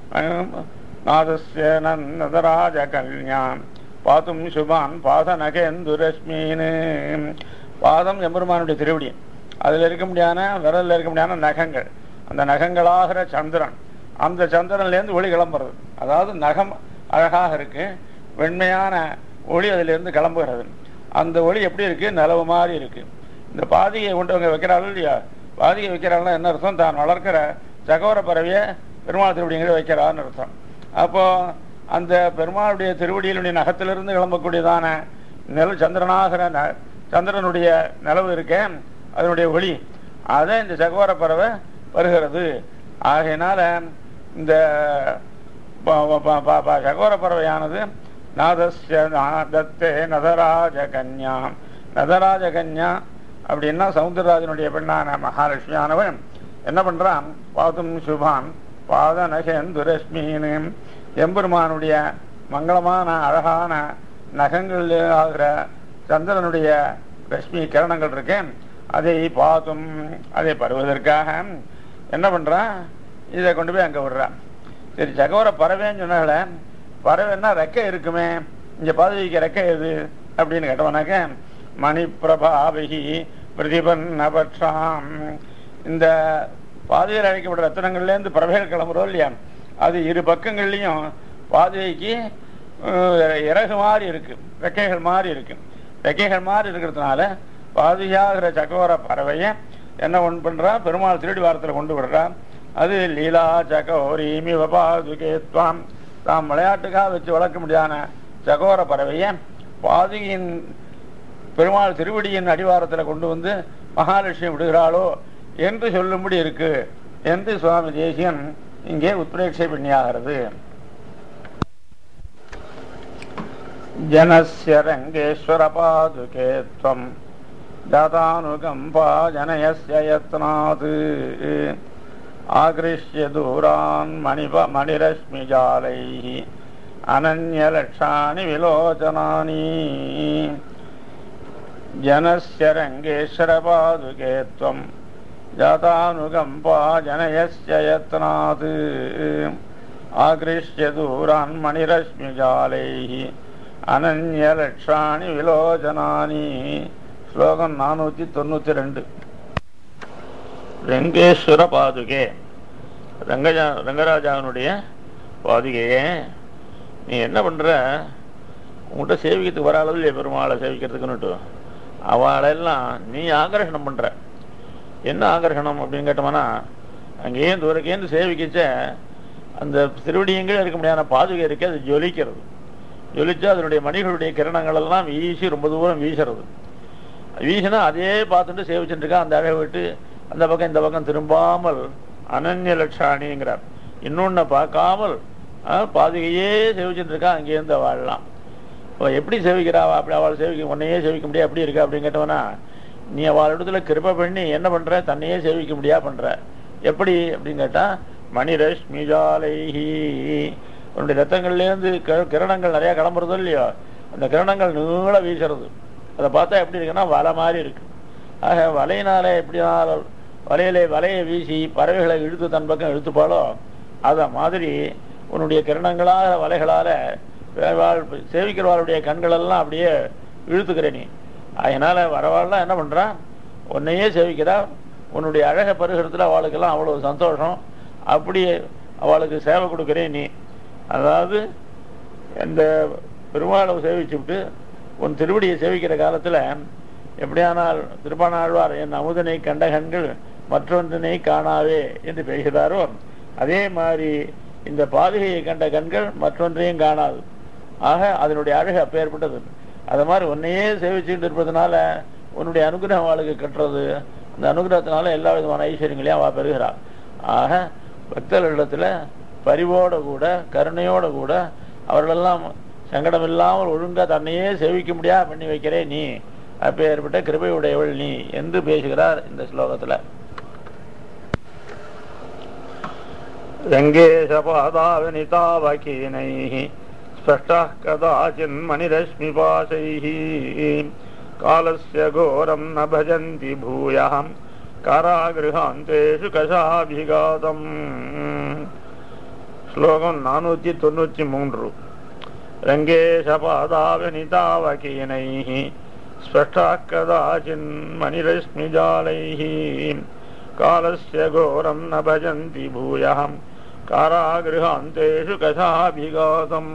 நாதஸ்ய நந்தராஜ கல்யாண் பாத்தும் சுபான் பாத நகேந்துரஸ்மீன் பாதம் எம்பெருமானுடைய திருவடி அதுல இருக்க முடியாத விரல்ல இருக்க முடியாத நகங்கள் அந்த நகங்களாகிற சந்திரன் அந்த சந்திரன்ல இருந்து ஒளி கிளம்புறது அதாவது நகம் அழகாக இருக்கு வெண்மையான ஒளி அதுல இருந்து கிளம்புகிறது அந்த ஒளி எப்படி இருக்கு நிலவு மாதிரி இருக்கு இந்த பாதியை கொண்டு அவங்க வைக்கிறாள் இல்லையா பாதியை வைக்கிறாள்னா என்ன அர்த்தம் தான் வளர்க்கிற சகோர பறவையை பெருமாள் திருவடிங்கிற வைக்கிறான்னு அர்த்தம் அப்போ அந்த பெருமாளுடைய திருவடியினுடைய நகத்திலிருந்து கிளம்பக்கூடியதான நில சந்திரனாகிற ந- சந்திரனுடைய நிலவு இருக்கே அதனுடைய ஒளி அதை இந்த சகோர பறவை வருகிறது ஆகையினால இந்த ப- ப- ப- ப- ப- சகோர பறவையானது நாதஸ்ய நாதத்தே நதராஜ கன்யா நதராஜ கன்யா அப்படின்னா சமுத்திரராஜனுடைய பெண்ணான மகாலட்சுமியானவன் என்ன பண்றான் பாதும் சுபான் பாத நகேந்துரஸ்மீன் எம்பெருமானுடைய மங்களமான அழகான நகங்கள் ஆகிற சந்திரனுடைய ரஷ்மி கிரணங்கள் இருக்கேன் அதை பாதும் அதை பருவதற்காக என்ன பண்றான் இதை கொண்டு போய் அங்க விடுறான் சரி சகோர பறவைன்னு சொன்னால பறவைன்னா ரெக்கை இருக்குமே இங்க பாதுகாக்க ரெக்கை எது அப்படின்னு கேட்டவனாக்க மணிப்பிரபாபிகி பிரதிபன்னபட்சாம் இந்த பாதையில் அழைக்கப்பட்ட ரத்தனங்கள்ல இருந்து பறவைகள் கிளம்புறோம் இல்லையா அது இரு பக்கங்கள்லயும் பாதைக்கு அஹ், இறகு மாதிரி இருக்கு ரெக்கைகள் மாதிரி இருக்கு ரெக்கைகள் மாதிரி இருக்கிறதுனால பாதுகாக்கிற சக்கோர பறவையை என்ன ஒன்று பண்றா பெருமாள் திருடி வாரத்தில் கொண்டு விடுறா அது லீலா சகோரீமி வபாதுகேத்வாம் தாம் விளையாட்டுக்காக வச்சு வளர்க்க முடியாத சகோர பறவையை பாதுகையின் பெருமாள் திருவடியின் அடிவாரத்தில் கொண்டு வந்து மகாலட்சுமி விடுகிறாளோ என்று சொல்லும்படி இருக்கு என்று சுவாமி தேசியன் இங்கே உத்பிரேட்சை பண்ணியாகிறது ஜனஸ்ய ரங்கேஸ்வர பாதுகே त्वं जातानुकम्पा जनयस्य यत्नात् आकृष्य दूरान् मणिप मणिरश्मिजालैः अनन्यलक्षाणि विलोचनानि जनस्य रङ्गेश्वर पादुके त्वं जातानुकम्पा जनयस्य यत्नात् आकृष्य दूरान् मणिरश्मिजालैः அனன்யலட்சாணி விலோச்சனானி ஸ்லோகம் நானூத்தி தொண்ணூத்தி ரெண்டு ரெங்கேஸ்வர பாதுகே ரங்கஜா ரங்கராஜாவினுடைய பாதுகையே நீ என்ன பண்ற உங்கள்கிட்ட சேவிக்கிறதுக்கு வர அளவில் இல்லையா பெருமாளை சேவிக்கிறதுக்குன்னுட்டு அவளெல்லாம் நீ ஆகர்ஷணம் பண்ற என்ன ஆகர்ஷணம் அப்படின்னு கேட்டோம்னா அங்கேயும் தூரக்கேந்து சேவிக்கிச்ச அந்த திருவடியங்களே இருக்க முடியாத பாதுகை இருக்கு அது ஜொலிக்கிறது ஜொலிச்சா அதனுடைய மணிகளுடைய கிரணங்கள் எல்லாம் வீசி ரொம்ப தூரம் வீசுறது வீசினா அதே பார்த்துட்டு சேவிச்சுட்டு இருக்கா அந்த அழகை விட்டு அந்த பக்கம் இந்த பக்கம் திரும்பாமல் அனன்ய லட்சாணிங்கிறார் இன்னொன்னு பார்க்காமல் ஆஹ், பாதுகையே சேவிச்சுட்டு இருக்கா அங்கேருந்து வாழலாம் அவள் எப்படி சேவிக்கிறா அவ அப்படி அவள் சேவிக்க உன்னையே சேவிக்க முடியாது அப்படி இருக்கா அப்படின்னு கேட்டவனா நீ அவள் இடத்துல கிருபை பண்ணி என்ன பண்ற தன்னையே சேவிக்க முடியா பண்ற எப்படி அப்படின்னு கேட்டா மணிரஷ்மிஜாலைஹி உன்னுடைய ரத்தங்கள்லேருந்து கி- கிரணங்கள் நிறைய கிளம்புறதோ இல்லையோ அந்த கிரணங்கள் நீள வீசுறது அதை பார்த்தா எப்படி இருக்குன்னா வலை மாதிரி இருக்கு ஆக வலையினால எப்படினாலும் வலையிலே வலையை வீசி பறவைகளை இழுத்து தன் பக்கம் இழுத்துப்பாலோ அத மாதிரி உன்னுடைய கிரணங்களாக வலைகளால வாழ் சேவிக்கிறவாளுடைய கண்கள் எல்லாம் அப்படியே இழுத்துக்கிற நீ அதனால வரவாள்லாம் என்ன பண்றான் உன்னையே சேவிக்கிறா உன்னுடைய அழகை பருகிறதுல அவளுக்கெல்லாம் அவ்வளவு சந்தோஷம் அப்படியே அவளுக்கு சேவை கொடுக்குறேன் நீ அதாவது இந்த பெருமாளை சேவிச்சுவிட்டு உன் திருவடியை சேவிக்கிற காலத்துல எப்படியானால் திருப்பானாழ்வார் என் அமுதனை கண்ட கண்கள் மற்றொன்றினை காணாவே என்று பேசுகிறாரோ அதே மாதிரி இந்த பாதுகையை கண்ட கண்கள் மற்றொன்றையும் காணாது ஆக அதனுடைய அழகு அப்பேற்பட்டது அது மாதிரி உன்னையே சேவிச்சுட்டு இருப்பதனால உன்னுடைய அனுகிரகம் அவளுக்கு கட்டுறது அந்த அனுகிரகத்தினால எல்லா விதமான ஐஸ்வர்யங்களையும் அவள் பெறுகிறாள் ஆக பக்தர்களிடத்துல பரிவோட கூட கருணையோட கூட அவர்களெல்லாம் சங்கடம் இல்லாமல் ஒழுங்கா தன்னையே சேவிக்க முடியா பண்ணி வைக்கிறேன் நீ அப்பேற்பட்ட கிருபையுடையவள் நீ என்று பேசுகிறார் இந்த ஸ்லோகத்துல रङ्गेशपादावनितावकीनैः स्पष्टः कदाचिन्मणिरश्मिपाशैः कालस्य घोरं न भजन्ति भूयः कारागृहान्तेषु कषाभिघातम् श्लोकं नानूति தொண்ணூற்றி மூன்று रङ्गेशपादावनितावकीनैः स्पष्टः कदाचिन्मणिरश्मिजालैः कालस्य घोरं न भजन्ति भूयः कारागृहान्तेषु कथाभिघातम्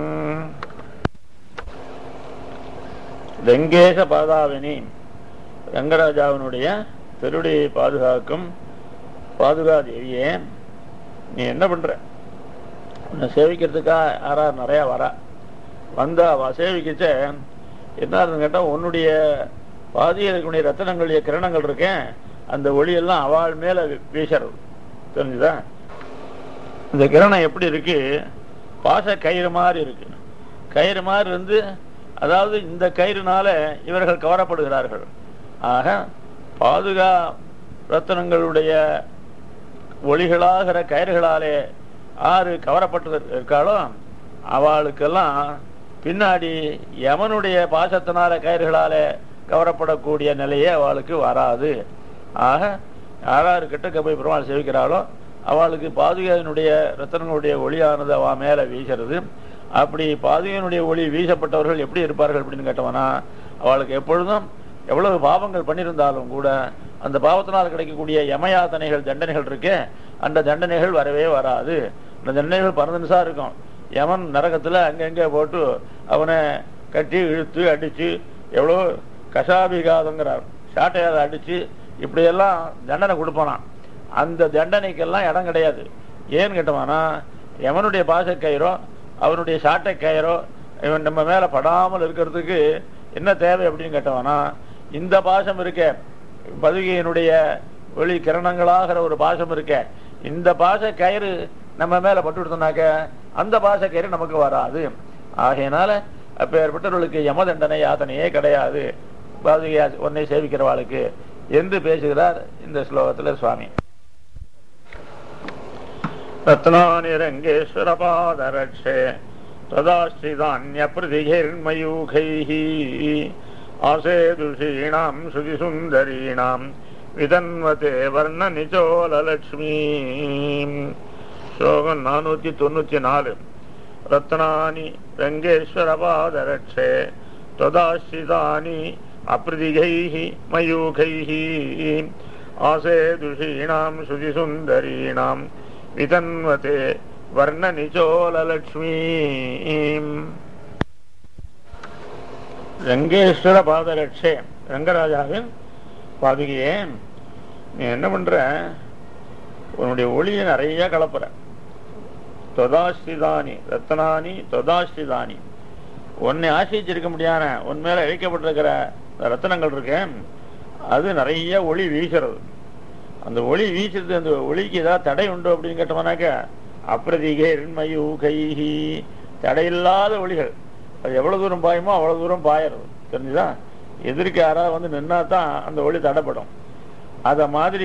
ரங்கேச பாதாவினி ரங்கராஜாவினுடைய திருடியை பாதுகாக்கும் பாதுகாதேவியே நீ என்ன பண்ற உன்னை சேவிக்கிறதுக்கா யாரா நிறைய வரா வந்தா அவ சேவிக்கச்ச என்ன ஆகுதுன்னு கேட்டா உன்னுடைய பாதியில் இருக்கக்கூடிய ரத்தனங்களுடைய கிரணங்கள் இருக்கேன் அந்த ஒளியெல்லாம் அவள் மேல வீ- வீசுறது தெரிஞ்சுதா இந்த கிரணம் எப்படி இருக்கு பாச கயிறு மாதிரி இருக்கு கயிறு மாதிரி இருந்து அதாவது இந்த கயிறுனால இவர்கள் கவரப்படுகிறார்கள் ஆக பாதுகா ரத்தனங்களுடைய ஒளிகளாகிற கயிறுகளாலே ஆறு கவரப்பட்டு இருக்காளோ அவளுக்கெல்லாம் பின்னாடி யமனுடைய பாசத்தினால கயிறுகளாலே கவரப்படக்கூடிய நிலையே அவளுக்கு வராது ஆக யாராரு கிட்டக்க போய் பெருமாள் சேவிக்கிறாளோ அவளுக்கு பாதுகையினுடைய ரத்தனங்களுடைய ஒளியானது அவ மேல வீசுறது அப்படி பாதுகையினுடைய ஒளி வீசப்பட்டவர்கள் எப்படி இருப்பார்கள் அப்படின்னு கேட்டவனா அவளுக்கு எப்பொழுதும் எவ்வளவு பாவங்கள் பண்ணியிருந்தாலும் கூட அந்த பாவத்தினால் கிடைக்கக்கூடிய யமயாதனைகள் தண்டனைகள் இருக்கே அந்த தண்டனைகள் வரவே வராது அந்த தண்டனைகள் பன்னெண்டு நிமிஷம் இருக்கும் யமன் நரகத்துல அங்கங்க போட்டு அவனை கட்டி இழுத்து அடிச்சு எவ்வளோ கஷாபிகாதங்கிறார் சாட்டையால் அடிச்சு இப்படியெல்லாம் தண்டனை கொடுப்பானாம் அந்த தண்டனைக்கெல்லாம் இடம் கிடையாது ஏன்னு கேட்டோம்னா எவனுடைய பாச கயிறோ அவனுடைய சாட்டை கயிறோ இவன் நம்ம மேல படாமல் இருக்கிறதுக்கு என்ன தேவை அப்படின்னு கேட்டவனா இந்த பாசம் இருக்க பதுகையினுடைய ஒளி கிரணங்களாகிற ஒரு பாசம் இருக்க இந்த பாச கயிறு நம்ம மேல பட்டு கொடுத்தோம்னாக்க அந்த பாச கயிறு நமக்கு வராது ஆகையினால அப்பேற்பட்டவர்களுக்கு யம தண்டனை யாத்தனையே கிடையாது பாதுகையா உன்னை சேவிக்கிறவாளுக்கு என்று பேசுகிறார் இந்த ஸ்லோகத்துல சுவாமி रत्नानिरङ्गेश्वरपादरक्षे तदाश्रितान्यप्रतिघैर्मयूखैः आसेदुषीणां श्रुतिसुन्दरीणां वितन्वते वर्णनिचोललक्ष्मीम् श्लोकम् नानूति தொண்ணூத்தி நாலு ரத்னானி ரங்கேஸ்வரபாதரட்சே त्वदाश्रितानि अप्रतिघैः मयूखैः आसेदुषीणां श्रुतिसुन्दरीणां விதன்வதே வர்ண நிச்சோலலட்சுமி ரங்கேஸ்வர பாதரட்சே ரங்கராஜாவின் பாதுகையே நீ என்ன பண்ற உன்னுடைய ஒளியை நிறைய கலப்புற தொதாஸ்திதானி ரத்னானி தொதாஸ்திதானி உன்னை ஆசிரிச்சிருக்க முடியாத உன் மேல இழைக்கப்பட்டிருக்கிற ரத்தனங்கள் இருக்கேன் அது நிறைய ஒளி வீசுறது அந்த ஒளி வீசுறது அந்த ஒளிக்கு ஏதாவது தடை உண்டு அப்படின்னு கேட்டோம்னாக்க அப்பிரதிகை எண்மையு கைஹி தடையில்லாத ஒளிகள் அது எவ்வளவு தூரம் பாயுமோ அவ்வளவு தூரம் பாயறது தெரிஞ்சுதா எதிர்க்க யாராவது வந்து நின்னா தான் அந்த ஒளி தடைப்படும் அத மாதிரி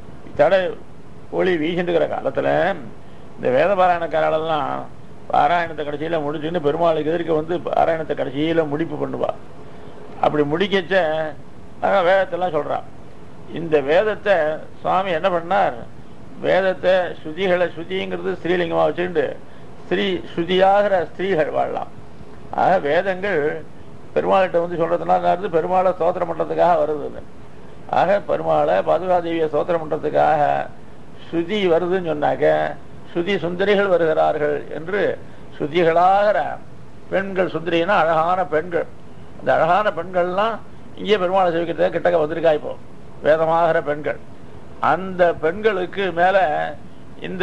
தடை ஒளி வீசிட்டுக்கிற காலத்துல இந்த வேத பாராயணக்காரெல்லாம் பாராயணத்தை கடைசியில முடிச்சுன்னு பெருமாளுக்கு எதிர்க்க வந்து பாராயணத்தை கடைசியில முடிப்பு பண்ணுவா அப்படி முடிக்கச்ச அதான் வேதத்தெல்லாம் சொல்றான் இந்த வேதத்தை சுவாமி என்ன பண்ணார் வேதத்தை ஸ்ருதிகளை ஸ்ருதிங்கிறது ஸ்ரீலிங்கமா வச்சுட்டு ஸ்ரீ ஸ்ருதியாகிற ஸ்திரீகள் வாழலாம் ஆக வேதங்கள் பெருமாள்கிட்ட வந்து சொல்றதுனால இருந்து பெருமாளை ஸ்தோத்திரம் பண்றதுக்காக வருது அது. ஆக பெருமாளை பாதுகாதேவியை ஸ்தோத்திரம் பண்றதுக்காக ஸ்ருதி வருதுன்னு சொன்னாக்க ஸ்ருதி சுந்தரிகள் வருகிறார்கள் என்று ஸ்ருதிகளாகிற பெண்கள் சுந்தரினா அழகான பெண்கள் அந்த அழகான பெண்கள்லாம் இங்கே பெருமாளை சேவிக்கிறதுக்கு கிட்டக்க வந்திருக்கா இப்போ வேதமாகிற பெண்கள் அந்த பெண்களுக்கு மேல இந்த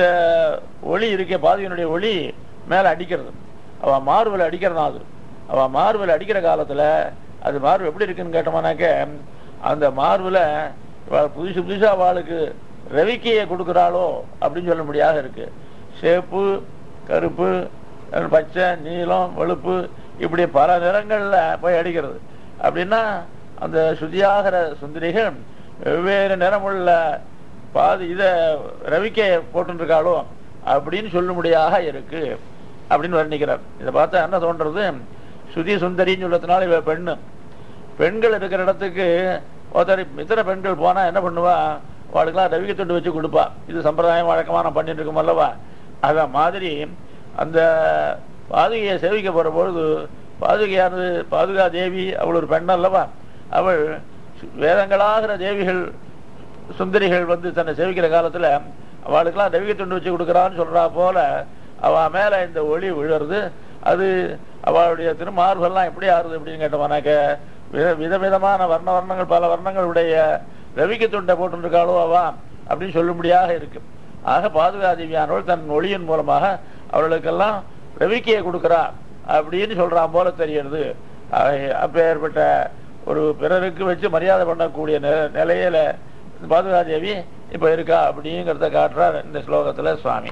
ஒளி இருக்க பாதியினுடைய ஒளி மேல அடிக்கிறது அவ மார்பில் அடிக்கிறதா அது அவ மார்பில் அடிக்கிற காலத்துல அது மார்பு எப்படி இருக்குன்னு கேட்டோம்னாக்க அந்த மார்புல இவ புதுசு புதுசா அவளுக்கு ரவிக்கையை கொடுக்குறாளோ அப்படின்னு சொல்ல முடியாத இருக்கு சேப்பு கருப்பு பச்சை நீலம் வெளுப்பு இப்படி பல நிறங்கள்ல போய் அடிக்கிறது அப்படின்னா அந்த சுதியாகிற சுந்தரிகள் வெவ்வேறு நிறமுள்ள பாதி இத ரவிக்கை போட்டுருக்காளோ அப்படின்னு சொல்லும்படியாக இருக்கு அப்படின்னு வர்ணிக்கிறார் இதை பார்த்தா என்ன தோன்றது சுதி சுந்தரின்னு சொல்லத்தினால இவ பெண்ணு பெண்கள் இருக்கிற இடத்துக்கு ஒருத்தர் இத்தனை பெண்கள் போனா என்ன பண்ணுவா அவளுக்கெல்லாம் ரவிக்கை துண்டு வச்சு கொடுப்பா இது சம்பிரதாயம் வழக்கமா நான் பண்ணிட்டு இருக்கோம் அல்லவா அத மாதிரி அந்த பாதுகையை சேவிக்க போற பொழுது பாதுகையானது பாதுகா தேவி அவள் ஒரு பெண் அல்லவா அவள் வேதங்களாகிற தேவிகள் சுந்தரிகள் வந்து தன்னை சேவிக்கிற காலத்துல அவளுக்கெல்லாம் ரவிகை துண்டு வச்சு கொடுக்குறான்னு சொல்றா போல அவ மேல இந்த ஒளி விழுறது அது அவளுடைய திருமார்பெல்லாம் எப்படி ஆறுது அப்படின்னு கேட்டோம்னாக்க வித- விதவிதமான வர்ண வர்ணங்கள் பல வர்ணங்களுடைய ரவிக்கை துண்டை போட்டுருக்காளோ அவா அப்படின்னு சொல்லும்படியாக இருக்கு ஆக பாதுகாதேவியானவள் தன் ஒளியின் மூலமாக அவர்களுக்கெல்லாம் ரவிக்கையை கொடுக்கிறா அப்படின்னு சொல்றான் போல தெரியுது அப்பேற்பட்ட ஒரு பிறருக்கு வச்சு மரியாதை பண்ணக்கூடிய நில- நிலையில பாதுகாதேவி இப்ப இருக்கா அப்படிங்கிறத காட்டுறார் இந்த ஸ்லோகத்துல சுவாமி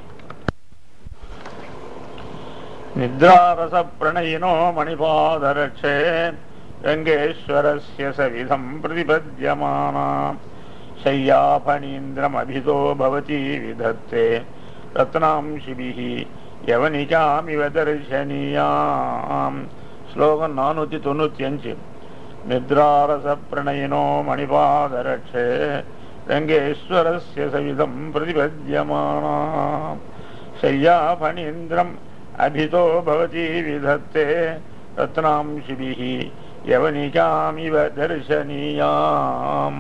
நித்ராரச பிரணயினோ மணிபாதரட்சே ரங்கேஸ்வரஸ்ய சவிதம் பிரதிபத்யமானா शय्याफणीन्द्रमभितो भवती विधत्ते रत्नांशिभिः यवनिकामिव दर्शनीयाम् श्लोकम् नानूति தொண்ணூத்தி निद्रारसप्रणयिनो मणिपादरक्षे रङ्गेश्वरस्य सविधम् प्रतिपद्यमाना शय्याफणीन्द्रम् अभितो भवती विधत्ते रत्नांशिभिः यवनिकामिव दर्शनीयाम्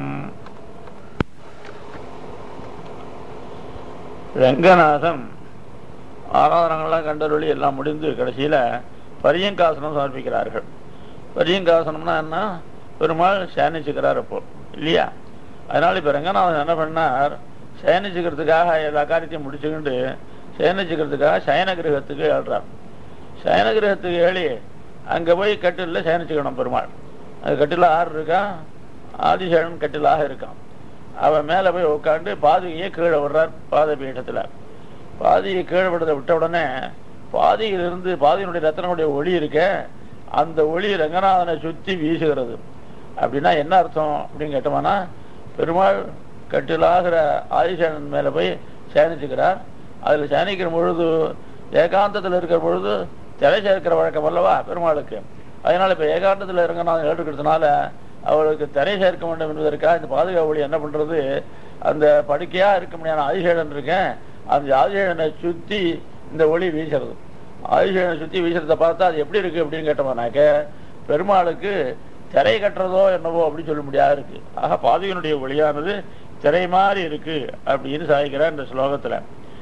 ரங்கநாதன் ஆராதனங்கள்லாம் கண்டருளி எல்லாம் முடிந்து கடைசியில பரியங்காசனம் சமர்ப்பிக்கிறார்கள் பரியங்காசனம்னா என்ன பெருமாள் சேனிச்சுக்கிறார் அப்போ இல்லையா அதனால இப்ப ரங்கநாதன் என்ன பண்ணார் சயனிச்சுக்கிறதுக்காக எல்லா காரியத்தையும் முடிச்சுக்கிட்டு சயனிச்சுக்கிறதுக்காக சயன கிரகத்துக்கு ஏழ்றார் சயன கிரகத்துக்கு ஏழி அங்க போய் கட்டில சயனிச்சுக்கணும் பெருமாள் அது கட்டில ஆறு இருக்கா ஆதிசேஷன் கட்டிலாக இருக்கான் அவன் மேல போய் உட்காந்து பாதுகையை கீழே விடுறார் பாத பீഠத்துல பாதியை கீழே விடுறத விட்ட உடனே பாதியிலிருந்து பாதியினுடைய ரத்தனுடைய ஒளி இருக்க அந்த ஒளி ரங்கநாதனை சுத்தி வீசுகிறது அப்படின்னா என்ன அர்த்தம் அப்படின்னு கேட்டோம்னா பெருமாள் கட்டிலாகிற ஆதிசேனன் மேல போய் சேனிச்சுக்கிறார் அதுல சேனிக்கிற பொழுது ஏகாந்தத்தில் இருக்கிற பொழுது திரை சேர்க்கிற வழக்கம் அல்லவா பெருமாளுக்கு அதனால இப்ப ஏகாந்தத்தில் ரங்கநாதன் ஏற்றுக்கிறதுனால அவளுக்கு திரை சேர்க்க வேண்டும் என்பதற்காக இந்த பாதுகாவலி என்ன பண்றது அந்த படுக்கையா இருக்க முடியாத ஆதிசேடன் இருக்கேன் அந்த ஆதிசேடனை சுத்தி இந்த ஒளி வீசுறது ஆதிசேடனை சுத்தி வீசுறத பார்த்தா அது எப்படி இருக்கு அப்படின்னு கேட்டோம்னாக்க பெருமாளுக்கு திரை கட்டுறதோ என்னவோ அப்படின்னு சொல்ல முடியாது இருக்கு ஆக பாதுகையினுடைய ஒளியானது திரை மாதிரி இருக்கு அப்படின்னு சாய்க்கிறார் இந்த ஸ்லோகத்துல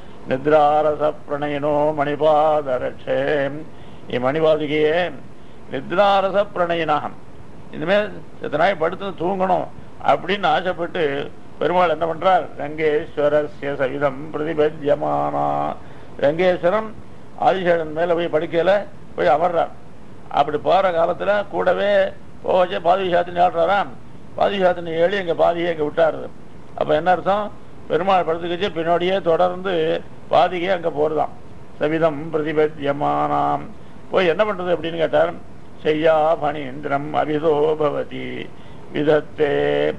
நித்ராரச பிரணயனோ மணிபாதரட்சே இம்மணிபாதுகையே நித்ராரச பிரணயினாகம் இனிமேல் சித்த நாய் படுத்து தூங்கணும் அப்படின்னு ஆசைப்பட்டு பெருமாள் என்ன பண்றார் ரங்கேஸ்வரஸ்ய சகிதம் பிரதிபத்தியமானா ரங்கேஸ்வரம் ஆதிசேடன் மேல போய் படுக்கையில போய் அமர்றார் அப்படி போற காலத்துல கூடவே போச்சு பாதி சாத்தினி ஆடுறாராம் பாதி சாத்தினி ஏழி எங்க பாதியை எங்க விட்டாரு அப்ப என்ன அர்த்தம் பெருமாள் படுத்துக்கிச்சு பின்னாடியே தொடர்ந்து பாதிகை அங்க போறதாம் சவிதம் பிரதிபத்தியமானாம் போய் என்ன பண்றது அப்படின்னு கேட்டார் செய்யா பணீந்திரம் அபிதோ பவதி விதத்தே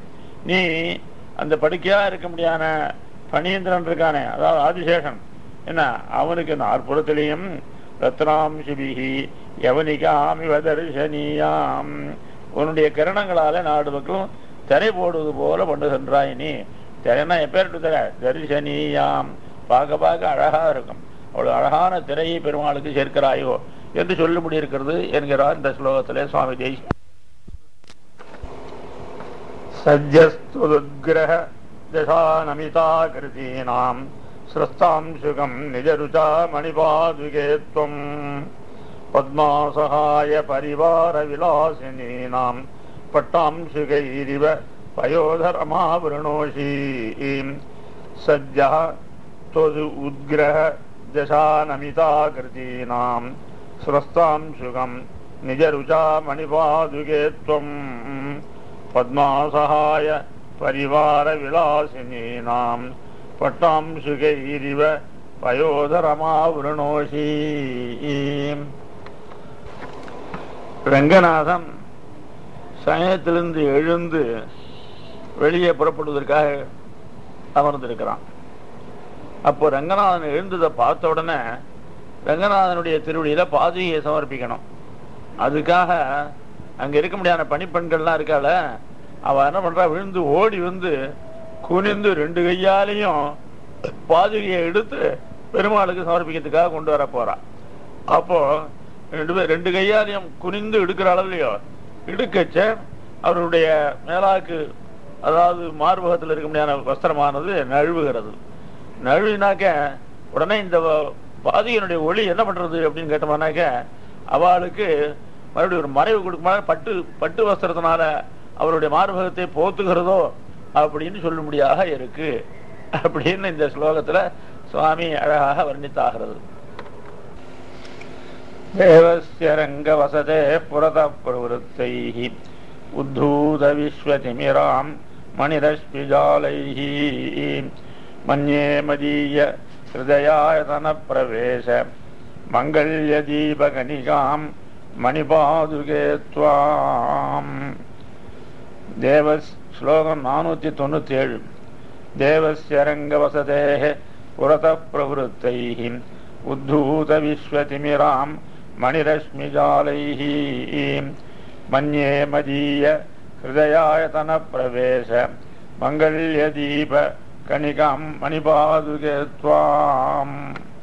நீ அந்த படுக்கையா இருக்க முடியாத பணீந்திரன் இருக்கானே அதாவது ஆதிசேஷன் என்ன அவனுக்கு நாற்புறத்திலையும் ரத்னாம் சிபிகி யவனிகாமிவ தரிசனியாம் உன்னுடைய கிரணங்களால நாடு பக்கம் திரை போடுவது போல பண்ணுகின்றாய் நீ திரைனா எப்பேருக்கு திரை தரிசனியாம் பார்க்க பார்க்க அழகா இருக்கும் அவ்வளவு அழகான திரையை பெருமாளுக்கு சேர்க்கிறாயோ என்று சொல்லும்படி இருக்கிறது என்கிறார் இந்த ஸ்லோகத்திலே சுவாமி தேசி சத்யஸ்துகிரக தசாநமிதாகிருதீனாம் சிரஸ்தாம் சுகம் நிஜருச்சா மணிபாதுகே त्वम् பத்மாசகாய பரிவார விலாசினீனாம் பட்டாம்சுகைரிவ பயோதரமாவருணோஷி சத்யா त्वदु उद्ग्रह दशानमिताकृतीनाम् स्रस्ताम् सुखम् निजरुचा मणिपादुके त्वम् पद्मासहाय परिवारविलासिनीनाम् पट्टांशुकैरिव பயோதரமாவருணோஷி ரங்கநாதன் சயனத்திலிருந்து எழுந்து வெளியே புறப்படுவதற்காக அமர்ந்திருக்கிறான் அப்போ ரங்கநாதன் எழுந்ததை பார்த்த உடனே ரங்கநாதனுடைய திருவடியில பாதுகையை சமர்ப்பிக்கணும் அதுக்காக அங்க இருக்க முடியாத பணிப்பெண்கள்லாம் இருக்காள அவ என்ன பண்றா விழுந்து ஓடி வந்து குனிந்து ரெண்டு கையாலையும் பாதுகையை எடுத்து பெருமாளுக்கு சமர்ப்பிக்கிறதுக்காக கொண்டு வர போறா அப்போ ரெண்டு பேர் ரெண்டு கையாலையும் குனிந்து எடுக்கிற அளவுலயோ இடுக்கச்ச அவருடைய மேலாக்கு அதாவது மார்பகத்தில் இருக்க முடியாத வஸ்திரமானது நழுவுகிறது நழுவினாக்க உடனே இந்த பாதியனுடைய ஒளி என்ன பண்றது அப்படின்னு கேட்டோம்னாக்க அவளுக்கு மறுபடியும் ஒரு மறைவு கொடுக்குமா பட்டு பட்டு வஸ்திரத்தினால அவருடைய மார்பகத்தை போத்துகிறதோ அப்படின்னு சொல்லும்படியாக இருக்கு அப்படின்னு இந்த ஸ்லோகத்துல சுவாமி அழகாக வர்ணித்தாகிறது தேவஸ்ய ரங்க வசதே புரத பிரவருத்தைः உத்தூத விஸ்வதிமிராம் மணிரஸ்மிஜாலைः மன்யே மதீய ஹிருதயாயதன பிரவேச மங்கள்ய தீபகனிகாம் மணிபாதுகே துவாம் தேவ ஸ்லோகம் நானூத்தி தொண்ணூத்தி ஏழு தேவஸ்ய ரங்கவசதேः புரதः பிரவருத்தைः உத்தூத விஸ்வதிமிராம் மணிரश्मिजालैः மன்யே மதீய ஹிருதயாயதன பிரவேச மங்கள்ய தீப கணிகாம் மணிபாதுகே துவாம்